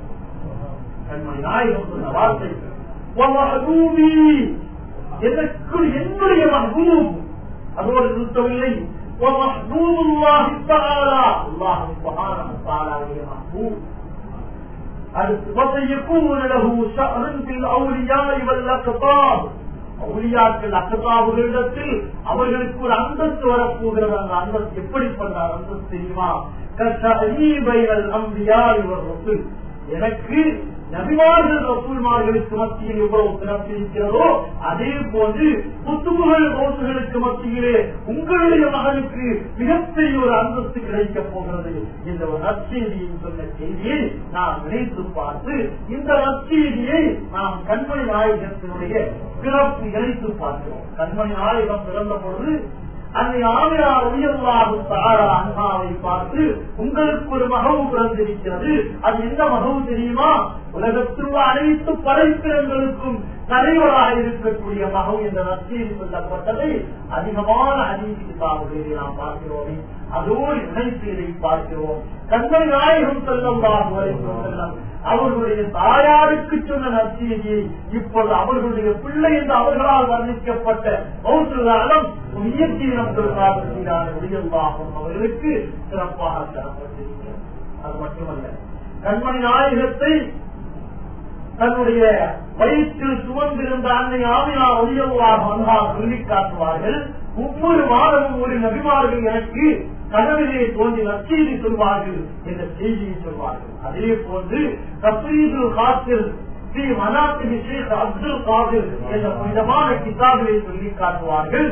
கண்மணி நாயகம் சொன்ன வார்த்தை وَمَحْبُوبِي எனக்கு என்னுடைய மஹ்பூப் அதோடு நிறுத்தவில்லை وَمَحْبُوبُ اللَّهِ تَعَالَى الله سبحانه وتعالى محبوب அடுத்து وَسَيَكُونُ لَهُ شَأْنٌ فِي الْأَوْلِيَاءِ وَالْأَقْطَابِ அவுளியாக்கள் அக்கதாவுகளிடத்தில் அவர்களுக்கு ஒரு அந்தஸ்து வரப்போகிறது அந்த அந்தஸ்து எப்படிப்பட்ட அந்தஸ்து தெரியுமா கஷீபைகள் அம்பியா இவர் எனக்கு நபிமார்கள் ரசூல்மார்களுக்கு மத்தியில் எவ்வளவு சிறப்பு இருக்கிறதோ அதே போன்று புத்துமுகள் ரோசுகளுக்கு மத்தியிலே உங்களுடைய மகனுக்கு மிகப்பெரிய ஒரு அந்தஸ்து கிடைக்கப் போகிறது இந்த ஒரு நற்செய்தியை சொன்ன செய்தியை நாம் நினைத்து பார்த்து இந்த நற்செய்தியை நாம் கண்மணி நாயகத்தினுடைய பிறப்பு இணைத்து பார்க்கிறோம் கண்மணி நாயகம் பிறந்த பொழுது அன்னை ஆமியார் உயர்வாக தாரா அண்ணாவை பார்த்து உங்களுக்கு ஒரு மகவு பிறந்திருக்கிறது அது என்ன மகவு தெரியுமா உலகத்தில் உள்ள அனைத்து படைப்பிடங்களுக்கும் தலைவராக இருக்கக்கூடிய மகவு என்ற நற்செய்தி சொல்லப்பட்டதை அதிகமான அதிக கிதாபுகளிலே நாம் பார்க்கிறோமே அதோடு இணைத்து இதை பார்க்கிறோம் கண்மணி நாயகம் செல்லம் செல்லம் அவர்களுடைய தாயாருக்கு சொன்ன நற்செய்தியை இப்பொழுது அவர்களுடைய பிள்ளை என்று அவர்களால் வர்ணிக்கப்பட்ட பௌத்தம் உயர்த்தியினம் அவர்களுக்கு சிறப்பாக தரப்பட்டிருக்கிறது அது மட்டுமல்ல கண்மணி நாயகத்தை தன்னுடைய வயிற்றில் சுமந்திருந்த அன்னை ஆமினா ஒளியவாக அண்ணா சொல்லி காட்டுவார்கள் ஒவ்வொரு மாதமும் ஒரு நபிமார்கள் எனக்கு கனவிலே தோன்றி நற்செய்தி சொல்வார்கள் என்ற செய்தியை சொல்வார்கள் அதே போன்று தப்ரீது காத்தில் ஸ்ரீ மனாத்தின் ஷேக் அப்துல் காதிர் என்ற புனிதமான கிதாபிலே சொல்லி காட்டுவார்கள்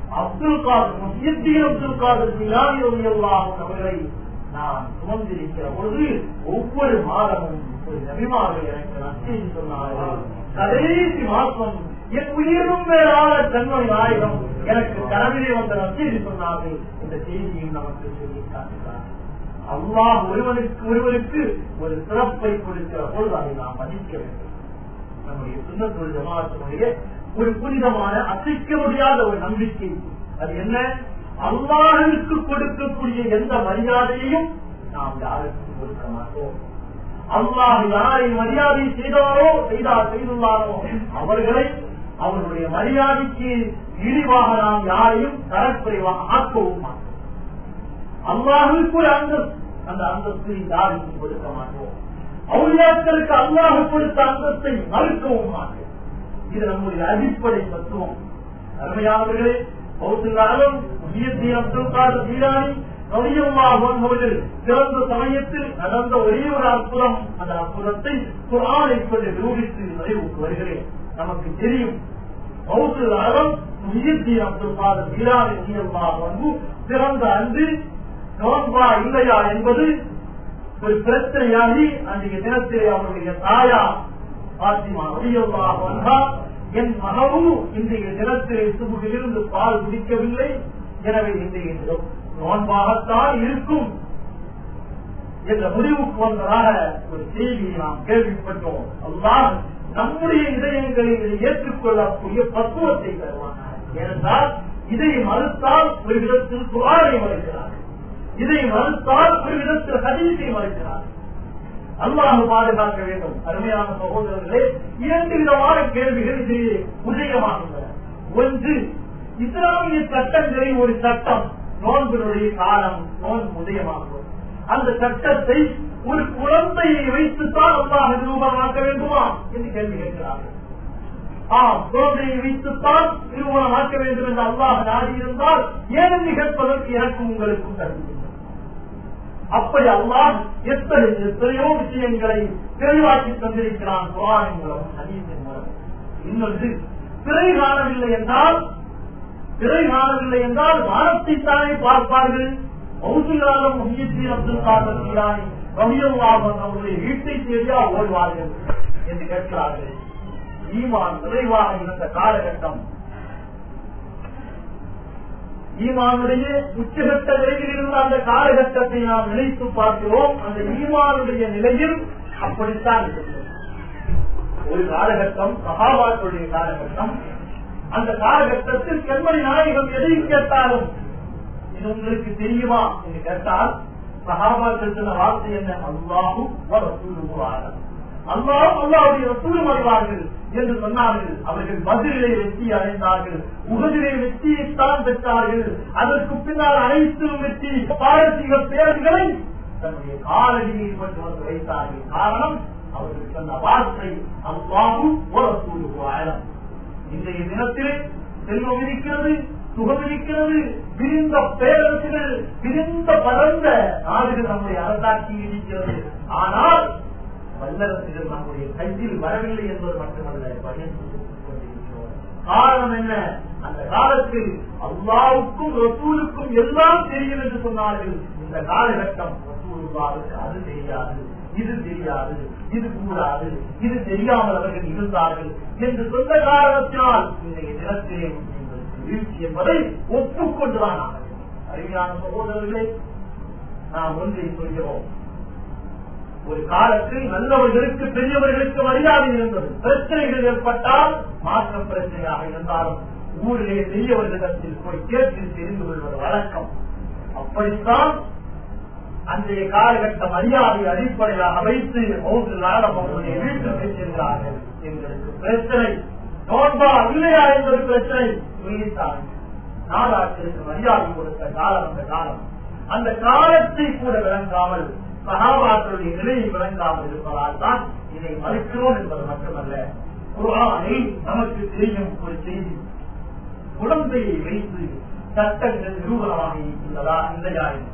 அப்துல் காதர் முஹியத்தீன் அப்துல் காதர் ஜிலானி ரலியல்லாஹு அவர்களை நான் சுமந்திருக்கிற பொழுது ஒவ்வொரு மாதமும் ஒரு நபிமார்கள் எனக்கு நச்செய்தி சொன்னார்கள் கடைசி மாசம் என் உயிரும் மேலான தன்மை நாயகம் எனக்கு கனவிலே வந்த நச்செய்தி சொன்னார்கள் இந்த செய்தியும் நமக்கு சொல்லி காட்டுகிறார் அல்லாஹ் ஒருவனுக்கு ஒருவருக்கு ஒரு சிறப்பை கொடுக்கிற பொழுது அதை நாம் மதிக்க வேண்டும் நம்முடைய சுண்ணத்தொழில் ஜமாத்தினுடைய ஒரு புனிதமான அசைக்க முடியாத ஒரு நம்பிக்கை அது என்ன அல்லாஹுக்கு கொடுக்கக்கூடிய எந்த மரியாதையையும் நாம் யாருக்கும் கொடுக்க மாட்டோம் அல்லாஹ் யாரை மரியாதை செய்தாரோ செய்தார் செய்துள்ளாரோ அவர்களை அவர்களுடைய மரியாதைக்கு இழிவாக நாம் யாரையும் தரக்குறைவாக ஆக்கவும் மாட்டோம் அல்லாஹுக்கு ஒரு அந்தஸ்து அந்த அந்தஸ்தை யாருக்கும் கொடுக்க மாட்டோம் அவுளியாக்களுக்கு அல்லாஹ் கொடுத்த அந்தஸ்தை மறுக்கவும் மாட்டோம் இது நம்முடைய அடிப்படை தத்துவம் அருமையானவர்களே பௌத்தங்காலம் அப்துல் காதர் ஜீரானி அவர்கள் பிறந்த சமயத்தில் நடந்த ஒரே ஒரு அற்புதம் அந்த அற்புதத்தை குரானை கொண்டு நிரூபித்து நிறைவுக்கு வருகிறேன் நமக்கு தெரியும் பௌத்தங்காலம் அப்துல் காதர் ஜீரானி வந்து பிறந்த அன்று நோன்பா இல்லையா என்பது ஒரு பிரச்சனையாகி அன்றைய தினத்திலே அவருடைய தாயா பாத்திமா ரலியல்லா வந்தா என் மகவும் இன்றைய தினத்திலே சுமுகிலிருந்து பால் குடிக்கவில்லை எனவே இன்றைய நோன்பாகத்தான் இருக்கும் என்ற முடிவுக்கு வந்ததாக ஒரு செய்தியை நாம் கேள்விப்பட்டோம் அல்லாஹ் நம்முடைய இதயங்களில் இதை ஏற்றுக்கொள்ளக்கூடிய பக்குவத்தை தருவாங்க ஏனென்றால் இதை மறுத்தால் ஒரு விதத்தில் புகாரை மறுக்கிறார்கள் இதை மறுத்தால் ஒரு விதத்தில் ஹதீஸை மறுக்கிறார் அல்லாஹ் பாதுகாக்க வேண்டும் அருமையான சகோதரர்களே இரண்டு விதமான கேள்விகள் இது உதயமாகின்றன ஒன்று இஸ்லாமிய சட்டங்களை ஒரு சட்டம் நோன்பினுடைய காலம் நோன்பு உதயமாகும் அந்த சட்டத்தை ஒரு குழந்தையை வைத்துத்தான் அல்லாஹ் நிரூபணமாக்க வேண்டுமா என்று கேள்வி கேட்கிறார்கள் ஆம் குழந்தையை வைத்துத்தான் நிரூபணமாக்க வேண்டும் என்று அல்லாஹ் நாடி இருந்தால் ஏன் நிகழ்ப்பதற்கு எனக்கும் உங்களுக்கும் கருத்து அப்படி அல்லாஹ் எத்தனை எத்தனையோ விஷயங்களை தெளிவாக்கி தந்திருக்கிறான் குரானின் மூலம் ஹதீஸின் மூலம் இன்னொன்று பிறை காணவில்லை என்றால் பிறை காணவில்லை என்றால் வானத்தை தானே பார்ப்பார்கள் மௌசுல்லாலும் முஹியத்தீன் அப்துல் காதர் ஜீலானி ரவியல்லாஹன் அவருடைய வீட்டை தேடியா ஓடுவார்கள் என்று கேட்கிறார்கள் ஈமான் விரைவாக இருந்த காலகட்டம் ஈமானுடைய உச்சகட்ட நிலையில் இருந்த அந்த காலகட்டத்தை நாம் நினைத்து பார்க்கிறோம் அந்த ஈமானுடைய நிலையில் அப்படித்தான் இருக்கிறது ஒரு காலகட்டம் சகாபாக்களுடைய காலகட்டம் அந்த காலகட்டத்தில் செம்மணி நாயகம் எதையும் கேட்டாலும் இது உங்களுக்கு தெரியுமா என்று கேட்டால் சகாபாக்கள் சொன்ன வார்த்தை என்ன அல்லாஹும் அல்லாஹும் அல்லாவுடைய ரசூலும் அறிவார்கள் என்று சொன்னார்கள் அவர்கள் பதிலே வெற்றி அடைந்தார்கள் உகதிலே வெற்றியைத்தான் பெற்றார்கள் அதற்கு பின்னால் அனைத்தும் வெற்றி பாரசீக பேர்களை தன்னுடைய காலடியில் கொண்டு வந்து வைத்தார்கள் காரணம் அவர்கள் சொன்ன வார்த்தை அல்லாஹும் ஒரு சூழ்நிலை இன்றைய தினத்திலே செல்வம் இருக்கிறது சுகம் இருக்கிறது விரிந்த பேரரசுகள் விரிந்த பரந்த நாடுகள் நம்முடைய அரசாட்சி இருக்கிறது ஆனால் வல்லரசுகள் நம்முடைய கையில் வரவில்லை என்பது மட்டுமல்ல பயன் கொண்டிருக்கிறோம் காரணம் என்ன அந்த காலத்தில் அல்லாவுக்கும் ரசூலுக்கும் எல்லாம் தெரியும் என்று சொன்னார்கள் இந்த காலகட்டம் ரசூலுல்லாவுக்கு அது தெரியாது இது தெரியாது இது கூடாது இது தெரியாமல் அவர்கள் இருந்தார்கள் என்று சொந்த காரணத்தினால் இன்றைய தினத்திலே வீழ்ச்சி என்பதை ஒப்புக்கொண்டுதான் அறிவியான சகோதரர்களே நாம் ஒன்றை சொல்கிறோம் ஒரு காலத்தில் நல்லவர்களுக்கு பெரியவர்களுக்கு மரியாதை இருந்தது பிரச்சனைகள் ஏற்பட்டால் மாற்றம் பிரச்சனையாக இருந்தாலும் ஊரிலே பெரியவர்களிடத்தில் போய் கேட்டு தெரிந்து கொள்வது வழக்கம் அப்படித்தான் அன்றைய காலகட்ட மரியாதை அடிப்படையாக வைத்து மூன்று நாடம் அவருடைய வீட்டுக்கு சென்றார்கள் எங்களுக்கு பிரச்சனை நோன்பா இல்லையா என்பது பிரச்சனை சொல்லித்தார்கள் நாடாட்சிற்கு மரியாதை கொடுத்த காலம் அந்த காலம் அந்த காலத்தை கூட விளங்காமல் சகாபாக்களுடைய நிலையை விளங்காமல் இருப்பதால் தான் இதை மறுக்கிறோம் என்பது மட்டுமல்ல குரானில் நமக்கு தெரியும் ஒரு செய்தி குழந்தையை வைத்து சட்டங்கள் நிரூபணமாக இருக்கின்றதா இல்லையா என்று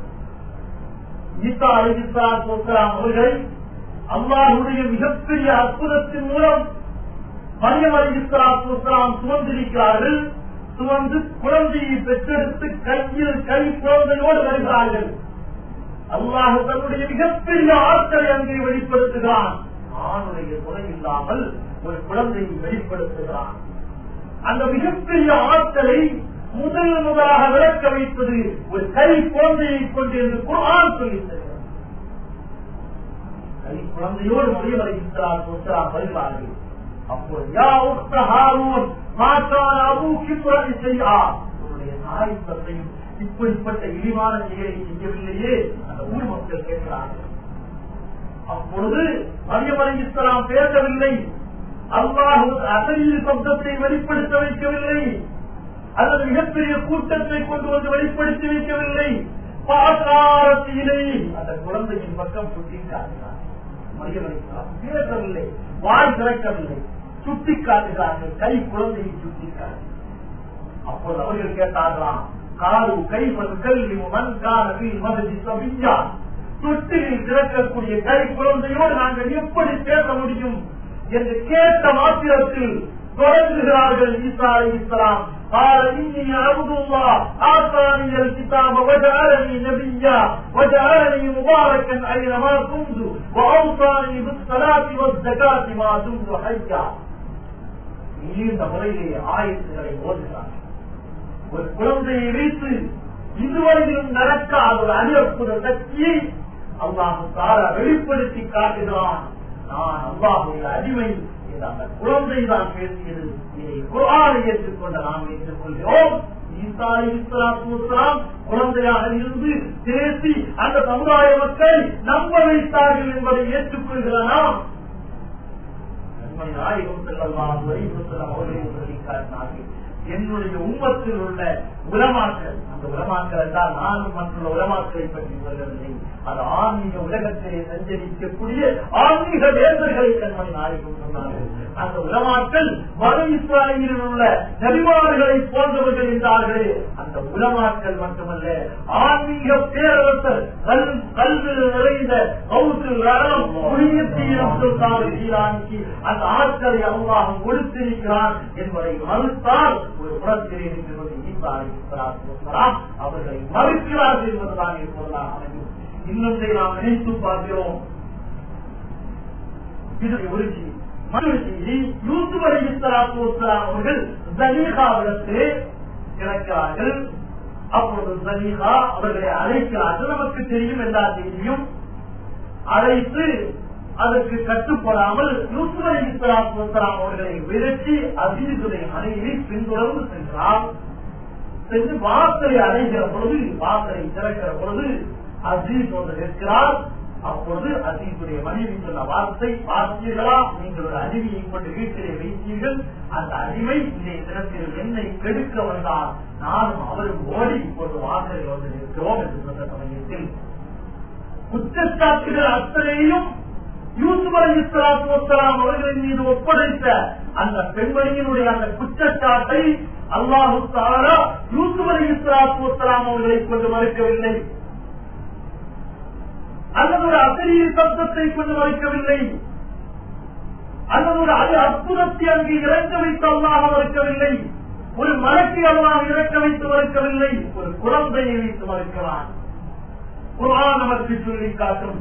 ஈசா அலிஸ்லாம் அவர்கள் அல்லாஹுடைய மிகப்பெரிய அற்புதத்தின் மூலம் மரியம் அலிஸ்லாம் சுமந்திருக்கிறார்கள் சுமந்து குழந்தையை பெற்றெடுத்து கையில் கை குழந்தையோடு வருகிறார்கள் அல்லாஹ் தன்னுடைய மிகப்பெரிய ஆற்றலை அங்கே வெளிப்படுத்துகிறான் ஆணுடைய துணை இல்லாமல் ஒரு குழந்தையை வெளிப்படுத்துகிறான் அந்த மிகப்பெரிய ஆற்றலை முதல் முதலாக விளக்க வைப்பது ஒரு கை குழந்தையை கொண்டு என்று குரான் சொல்லித்தருகிறது கை குழந்தையோடு மொழிவரை வருகிறார்கள் அப்போது யா உக்த ஹாரூன் மாற்றான அபூக்கி புரணி செய்யா உன்னுடைய தாய் தந்தையும் இப்படிப்பட்ட இழிவான செயலை செய்யவில்லையே அந்த ஊர் மக்கள் கேட்கிறார்கள் அப்பொழுது மரியமலை இஸ்லாம் பேசவில்லை அல்லாஹு அசலில் சப்தத்தை வெளிப்படுத்த வைக்கவில்லை அல்லது மிகப்பெரிய கூட்டத்தை கொண்டு வந்து வெளிப்படுத்தி வைக்கவில்லை பாசாரத்திலே அந்த குழந்தையின் பக்கம் சுட்டி காட்டினார் மரியமலை இஸ்லாம் பேசவில்லை வாய் திறக்கவில்லை சுட்டி காட்டுகிறார்கள் கை குழந்தையை சுட்டி காட்டு அப்போது அவர்கள் கேட்டார்களாம் காரு கை கல்வி மண்கான மததி சபிஞ்சா தொட்டிலில் திறக்கக்கூடிய கை குழந்தையோடு நாங்கள் எப்படி பேச முடியும் என்று கேட்ட மாத்திரத்தில் தொடங்குகிறார்கள் ஈசா அலி இஸ்லாம் قال إني عبد الله آتاني الكتاب وجعلني نبيا وجعلني مباركا أينما كنت وأوصاني بالصلاة والزكاة ما دمت حيا நீண்ட முறையிலே ஆயத்துக்களை ஓதுகிறார் ஒரு குழந்தையை வைத்து இதுவரையிலும் நடக்காத ஒரு அணியற்புற சக்தியை அல்லாஹு தாரா வெளிப்படுத்தி காட்டுகிறான் நான் அல்லாஹுடைய அடிமை என்று அந்த குழந்தை தான் பேசியது இதை குரானை ஏற்றுக்கொண்ட நாம் ஏற்றுக்கொள்கிறோம் ஈசா அலிஸ்லாம் குழந்தையாக இருந்து பேசி அந்த சமுதாய மக்கள் நம்ப வைத்தார்கள் என்பதை ஏற்றுக்கொள்கிற நாம் நாயகம் செல்லலாம் அவர்களையும் சொல்லி காட்டினார்கள் என்னுடைய உம்மத்தில் உள்ள உலமாக்கள் அந்த உலமாக்கள் என்றால் நானும் மற்றுள்ள உலமாக்களை பற்றி சொல்லவில்லை அது ஆன்மீக உலகத்திலே சஞ்சரிக்கக்கூடிய ஆன்மீக வேந்தர்களை கண்மணி நாயகம் சொன்னார்கள் அந்த உலமாக்கள் மத இஸ்ராயலில் உள்ள நபிமார்களை போன்றவர்கள் என்றார்களே அந்த உலமாக்கள் மட்டுமல்ல ஆன்மீக பேரரசர் கல் கல்வி நிறைந்த கவுசு ரணம் ஈரானிக்கு அந்த ஆட்களை அல்லாஹ் கொடுத்திருக்கிறான் என்பதை மறுத்தால் ஒரு புறத்திலே இருக்கிறது ஈசா அலிஸ்லாம் அவர்களை மறுக்கிறார்கள் என்பதுதான் இப்போதுதான் அமையும் இன்னொன்றை நாம் நினைத்து பார்க்கிறோம் இது ஒரு செய்தி மற்றொரு செய்தி யூசுப் அலி இஸ்லாம் அவர்கள் ஜலீகாவிடத்திலே இறக்கிறார்கள் அப்பொழுது ஜலீகா அவர்களை அழைக்கிறார்கள் நமக்கு தெரியும் எல்லா செய்தியும் அழைத்து அதற்கு கட்டுப்படாமல் யூசுப் அலி இஸ்லாம் அவர்களை விரட்டி அசீசுடைய மனைவி பின்தொடர்ந்து சென்றார் சென்று வாசலை அடைகிற பொழுது வாசலை திறக்கிற பொழுது அசீஸ் வந்து நிற்கிறார் அப்பொழுது அசீசுடைய மனைவி சொன்ன வார்த்தை பார்த்தீர்களா நீங்கள் ஒரு அடிமையை கொண்டு வீட்டிலே வைத்தீர்கள் அந்த அடிமை இன்றைய தினத்தில் என்னை கெடுக்க வந்தால் நானும் அவரும் ஓடி இப்போது வாசலில் வந்து நிற்கிறோம் என்று சொன்ன சமயத்தில் குற்றச்சாட்டுகள் அத்தனையும் யூசுப் அலி இஸ்லாம் அவர்களின் மீது ஒப்படைத்த அந்த பெண்மணியினுடைய அந்த குற்றச்சாட்டை அல்லாஹு தாரா யூசுப் அலி இஸ்லாம் அவர்களை கொண்டு மறுக்கவில்லை அல்லது ஒரு அசரிய சப்தத்தை கொண்டு மறுக்கவில்லை அல்லது ஒரு அது அற்புதத்தை அங்கு இறக்க வைத்து அல்லாஹ் மறுக்கவில்லை ஒரு மலக்கை அல்லாஹ் இறக்க வைத்து மறுக்கவில்லை ஒரு குழந்தையை வைத்து மறுக்கிறான் குரான் நமக்கு சொல்லி காட்டும்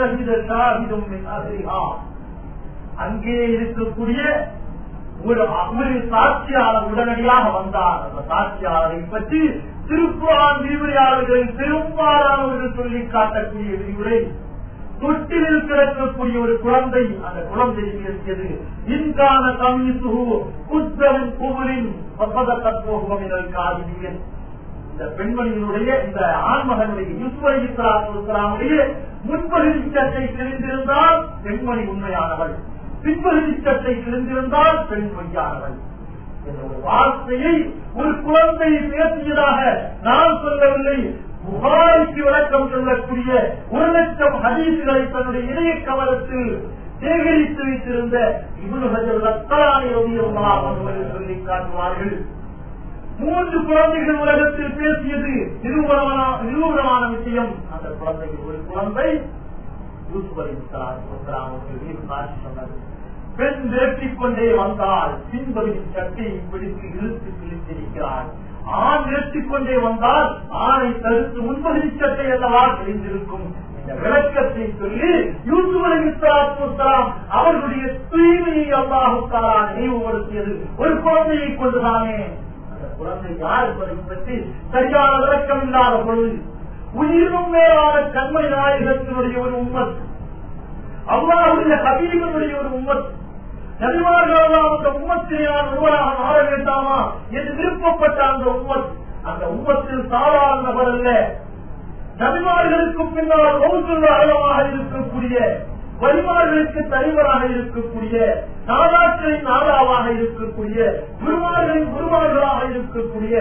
அங்கே இருக்கக்கூடிய ஒரு ஒரு சாட்சியாளர் உடனடியாக வந்தார் அந்த சாட்சியாளரை பற்றி திருக்குறான் விரிவுரையாளர்களில் பெரும்பாலானவர்கள் சொல்லி காட்டக்கூடிய விரிவுரை தொட்டிலில் கிடக்கக்கூடிய ஒரு குழந்தை அந்த குழந்தை பேசியது இன்கான கமீசுகு குத்தவின் குமரின் பப்பதத்தோகமினல் காதியன் இந்த பெண்மணியினுடைய இந்த ஆண்மகனுடைய யுஸ்வராமுடைய முன்பகுதி சட்டை கிழிந்திருந்தால் பெண்மணி உண்மையானவள் பின்பகுதி சட்டை கிழிந்திருந்தால் பெண் பொய்யானவள் என்ற ஒரு வார்த்தையை ஒரு குழந்தை பேசியதாக நான் சொல்லவில்லை புகாரிக்கு விளக்கம் சொல்லக்கூடிய ஒரு லட்சம் ஹதீசுகளை தன்னுடைய இணைய கவலத்தில் சேகரித்து வைத்திருந்த இவ்வளவு ஹஜர் ரத்தானி சொல்லி காட்டுவார்கள் மூன்று குழந்தைகள் உலகத்தில் பேசியது நிரூபணமான நிரூபணமான விஷயம் அந்த குழந்தைகள் ஒரு குழந்தை யூசுப் அலி இஸ்லாம் அவர்கள் மீது காட்சி சொன்னது பெண் விரட்டிக் கொண்டே வந்தால் பின்பகுதி சட்டையை பிடித்து இழுத்து கிழித்திருக்கிறார் ஆண் விரட்டிக் கொண்டே வந்தால் ஆணை தடுத்து முன்பகுதி சட்டை அல்லவா தெரிந்திருக்கும் இந்த விளக்கத்தை சொல்லி யூசுவலாம் அவர்களுடைய தூய்மையை அல்லாஹுக்காரா நினைவுபடுத்தியது ஒரு குழந்தையை கொண்டுதானே அந்த குழந்தை யார் என்பதை பற்றி சரியான விளக்கம் இல்லாத பொழுது உயிரும் மேலான கண்மை நாயகத்தினுடைய ஒரு உம்மத் அல்லாவுடைய ஹபீபனுடைய ஒரு உம்மத் நபிமார்கள் அந்த உம்மத்திலே நான் ஒருவராக மாற வேண்டாமா என்று விருப்பப்பட்ட அந்த உம்மத் அந்த உம்மத்தில் சாதாரண நபர் அல்ல நபிமார்களுக்கு பின்னால் ஒவ்வொரு அகலமாக இருக்கக்கூடிய வழிமார்களுக்கு தலைவராக இருக்கக்கூடிய நாதாக்களின் நாதாவாக இருக்கக்கூடிய குருமார்களின் குருமார்களாக இருக்கக்கூடிய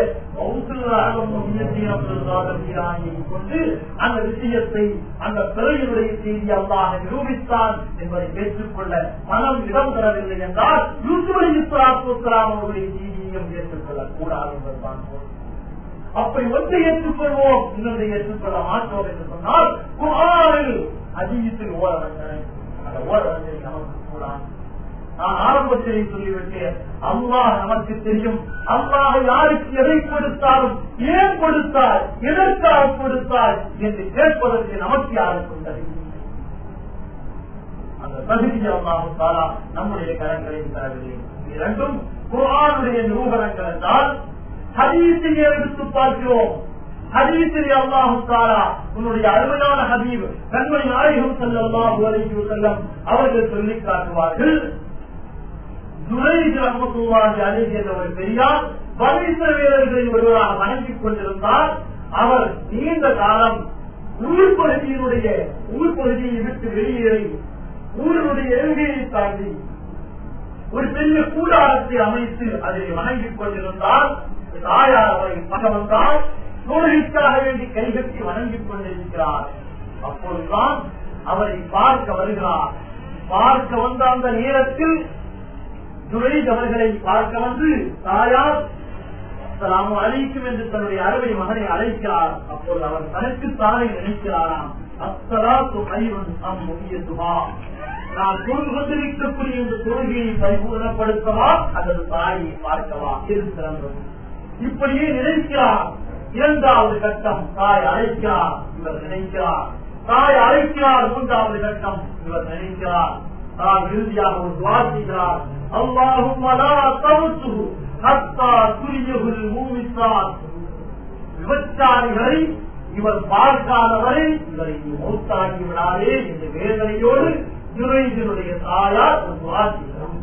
கொண்டு அந்த விஷயத்தை அந்த பிறகுடைய செய்தி அல்லாஹ் நிரூபித்தான் என்பதை ஏற்றுக்கொள்ள மனம் இடம் தரவில்லை என்றால் யூசுவலி இஸ்லாம் அவருடைய செய்தியையும் ஏற்றுக்கொள்ளக் கூடாது என்பதுதான் பொருள் அப்படி ஒன்றை ஏற்றுக்கொள்வோம் இன்னொன்றை ஏற்றுக்கொள்ள மாட்டோம் என்று சொன்னால் குரானில் அதிகத்தில் ஓரவங்கள் அந்த ஓரவங்கள் நமக்கு கூடாது நான் ஆரம்பத்திலே சொல்லிவிட்டேன் அல்லாஹ் நமக்கு தெரியும் அல்லாஹ் யாருக்கு எதை கொடுத்தாலும் ஏன் கொடுத்தார் எதற்காக கொடுத்தார் என்று கேட்பதற்கு நமக்கு யாருக்கும் தெரியும் அந்த தகுதி அல்லாஹும் தாரா நம்முடைய கரங்களில் தரவில்லை இரண்டும் குரானுடைய நிரூபணங்கள் என்றால் ஹதீசிலே எடுத்து பார்க்கிறோம் ஹதீசிலே அல்லாஹு தாரா உன்னுடைய அருமையான ஹபீப் நன்மை நாயகம் செல்லல்லாஹு அலைஹி செல்லம் அவர்கள் சொல்லி காட்டுவார்கள் துரைஜ் ரஹமத்துல்லாஹி அலைஹி என்ற ஒரு பெரியார் வணிக வீரர்களின் ஒருவராக வணங்கிக் கொண்டிருந்தார் அவர் நீண்ட காலம் ஊர் பகுதியினுடைய ஊர் பகுதியை விட்டு வெளியேறி ஊரினுடைய எல்கையை தாண்டி ஒரு பெரிய கூடாரத்தை அமைத்து அதை வணங்கிக் கொண்டிருந்தால் தாயார் அவரை பக்கம் வந்தால் தொழுகைக்காக வேண்டி கைகட்டி வணங்கிக் கொண்டிருக்கிறார் அப்போதுதான் அவரை பார்க்க வருகிறார் பார்க்க வந்த அந்த நேரத்தில் துரைஜ் அவர்களை பார்க்க வந்து தாயார் அஸ்ஸலாமு அலைக்கும் என்று தன்னுடைய அறுவை மகனை அழைக்கிறார் அப்போது அவர் தனக்கு தானே நினைக்கிறாராம் அஸ்ஸலாத்து கைவன் அம் முக்கியத்துவா நான் தொழுது கொண்டிருக்கக்கூடிய இந்த தொழுகையை பரிபூர்ணப்படுத்தவா அல்லது தாயை பார்க்கவா எது சிறந்தது இப்படியே நினைக்கிறார் இரண்டாவது கட்டம் தாய் அழைக்கிறார் இவர் நினைக்கிறார் தாய் அழைக்கிறார் மூன்றாவது கட்டம் இவர் நினைக்கிறார் தான் இறுதியாக ஒரு துவாசிக்கிறார் அல்லாஹும் தவிர்த்து ஹத்தா துரியகுல் மூமித்தான் விபச்சாரிகளை இவர் பார்க்காதவரை இவரை நீ மௌத்தாக்கி விடாதே என்ற வேதனையோடு ஜுரைஜனுடைய தாயார் ஒரு துவாசிக்கிறார்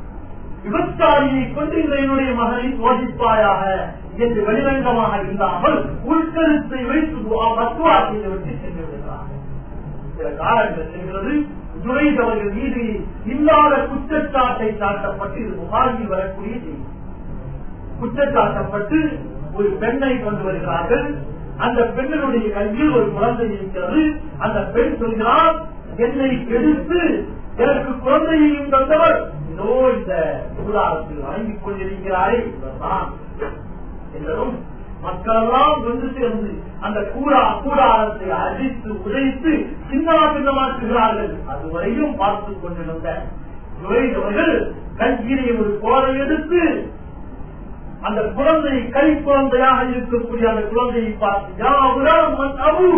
விபச்சாரியை கொண்டு இந்த என்னுடைய மகனை சோதிப்பாயாக என்று வெளிரங்கமாக இல்லாமல் உள்கருத்தை வைத்து பத்துவா செய்து விட்டு சென்று விடுகிறார் சில காலங்கள் செல்கிறது ஜுரைத் அவர்கள் மீது இல்லாத குற்றச்சாட்டை சாட்டப்பட்டு இது முகாமில் வரக்கூடிய செய்தி குற்றச்சாட்டப்பட்டு ஒரு பெண்ணை கொண்டு வருகிறார்கள் அந்த பெண்ணினுடைய கையில் ஒரு குழந்தை இருக்கிறது அந்த பெண் சொல்கிறார் என்னை கெடுத்து எனக்கு குழந்தையையும் தந்தவர் இதோ இந்த கூடாரத்தில் வழங்கிக் கொண்டிருக்கிறாரே இவர்தான் என்றதும் மக்களெல்லாம் கொண்டு சேர்ந்து அந்த கூடா கூடாரத்தை அடித்து உடைத்து சின்ன பின்னமாக்குகிறார்கள் அதுவரையும் பார்த்துக் கொண்டிருந்த அவர்கள் கையிலே ஒரு கோலை எடுத்து அந்த குழந்தை கை குழந்தையாக இருக்கக்கூடிய அந்த குழந்தையை பார்த்து யாவுடன் அபு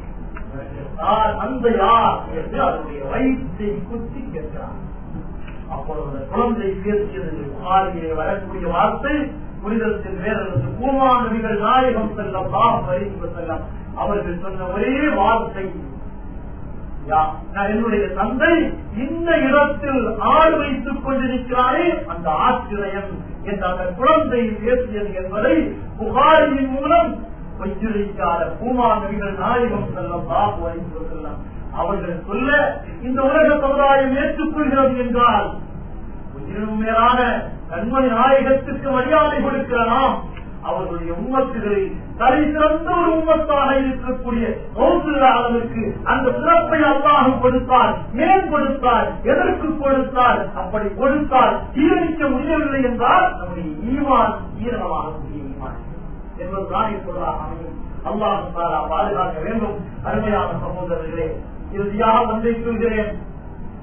அந்த யார் என்று அதனுடைய வயிற்றை குத்தி கேட்கிறார் அப்பொழுது அந்த குழந்தை பேசியது ஆரியிலே வரக்கூடிய வார்த்தை புனிதத்தின் வேறு பூமா நபிகள் நாயகம் செல்லம் தாம் வரைக்கும் செல்லம் அவர்கள் சொன்ன ஒரே வார்த்தை என்னுடைய தந்தை இந்த இடத்தில் ஆள் வைத்துக் கொண்டிருக்கிறாரே அந்த ஆசிரியன் என்ற அந்த குழந்தை பேசியது என்பதை புகாரியின் மூலம் வைத்திருக்காத பூமா நபிகள் நாயகம் செல்லம் தாம் வரைக்கும் செல்லம் அவர்கள் சொல்ல இந்த உலக சமுதாயம் ஏற்றுக்கொள்கிறது என்றால் உயிரும் மேலான கண்மணி நாயகத்திற்கு மரியாதை கொடுக்கிற நாம் அவர்களுடைய உம்மத்துகளை தலை சிறந்த ஒரு உம்மத்தாக இருக்கக்கூடிய அளவிற்கு அந்த சிறப்பை அல்லாஹ் கொடுத்தால் ஏன் கொடுத்தால் எதற்கு கொடுத்தால் அப்படி கொடுத்தால் ஜீரணிக்க முடியவில்லை என்றால் நம்முடைய ஈமான் ஈரணமாகக்கூடிய ஈமான் என்பதுதான் இப்பொழுதாக அமையும் அல்லாஹ் பாதுகாக்க வேண்டும் அருமையான சகோதரர்களே இறுதியாக ஒன்றை சொல்கிறேன்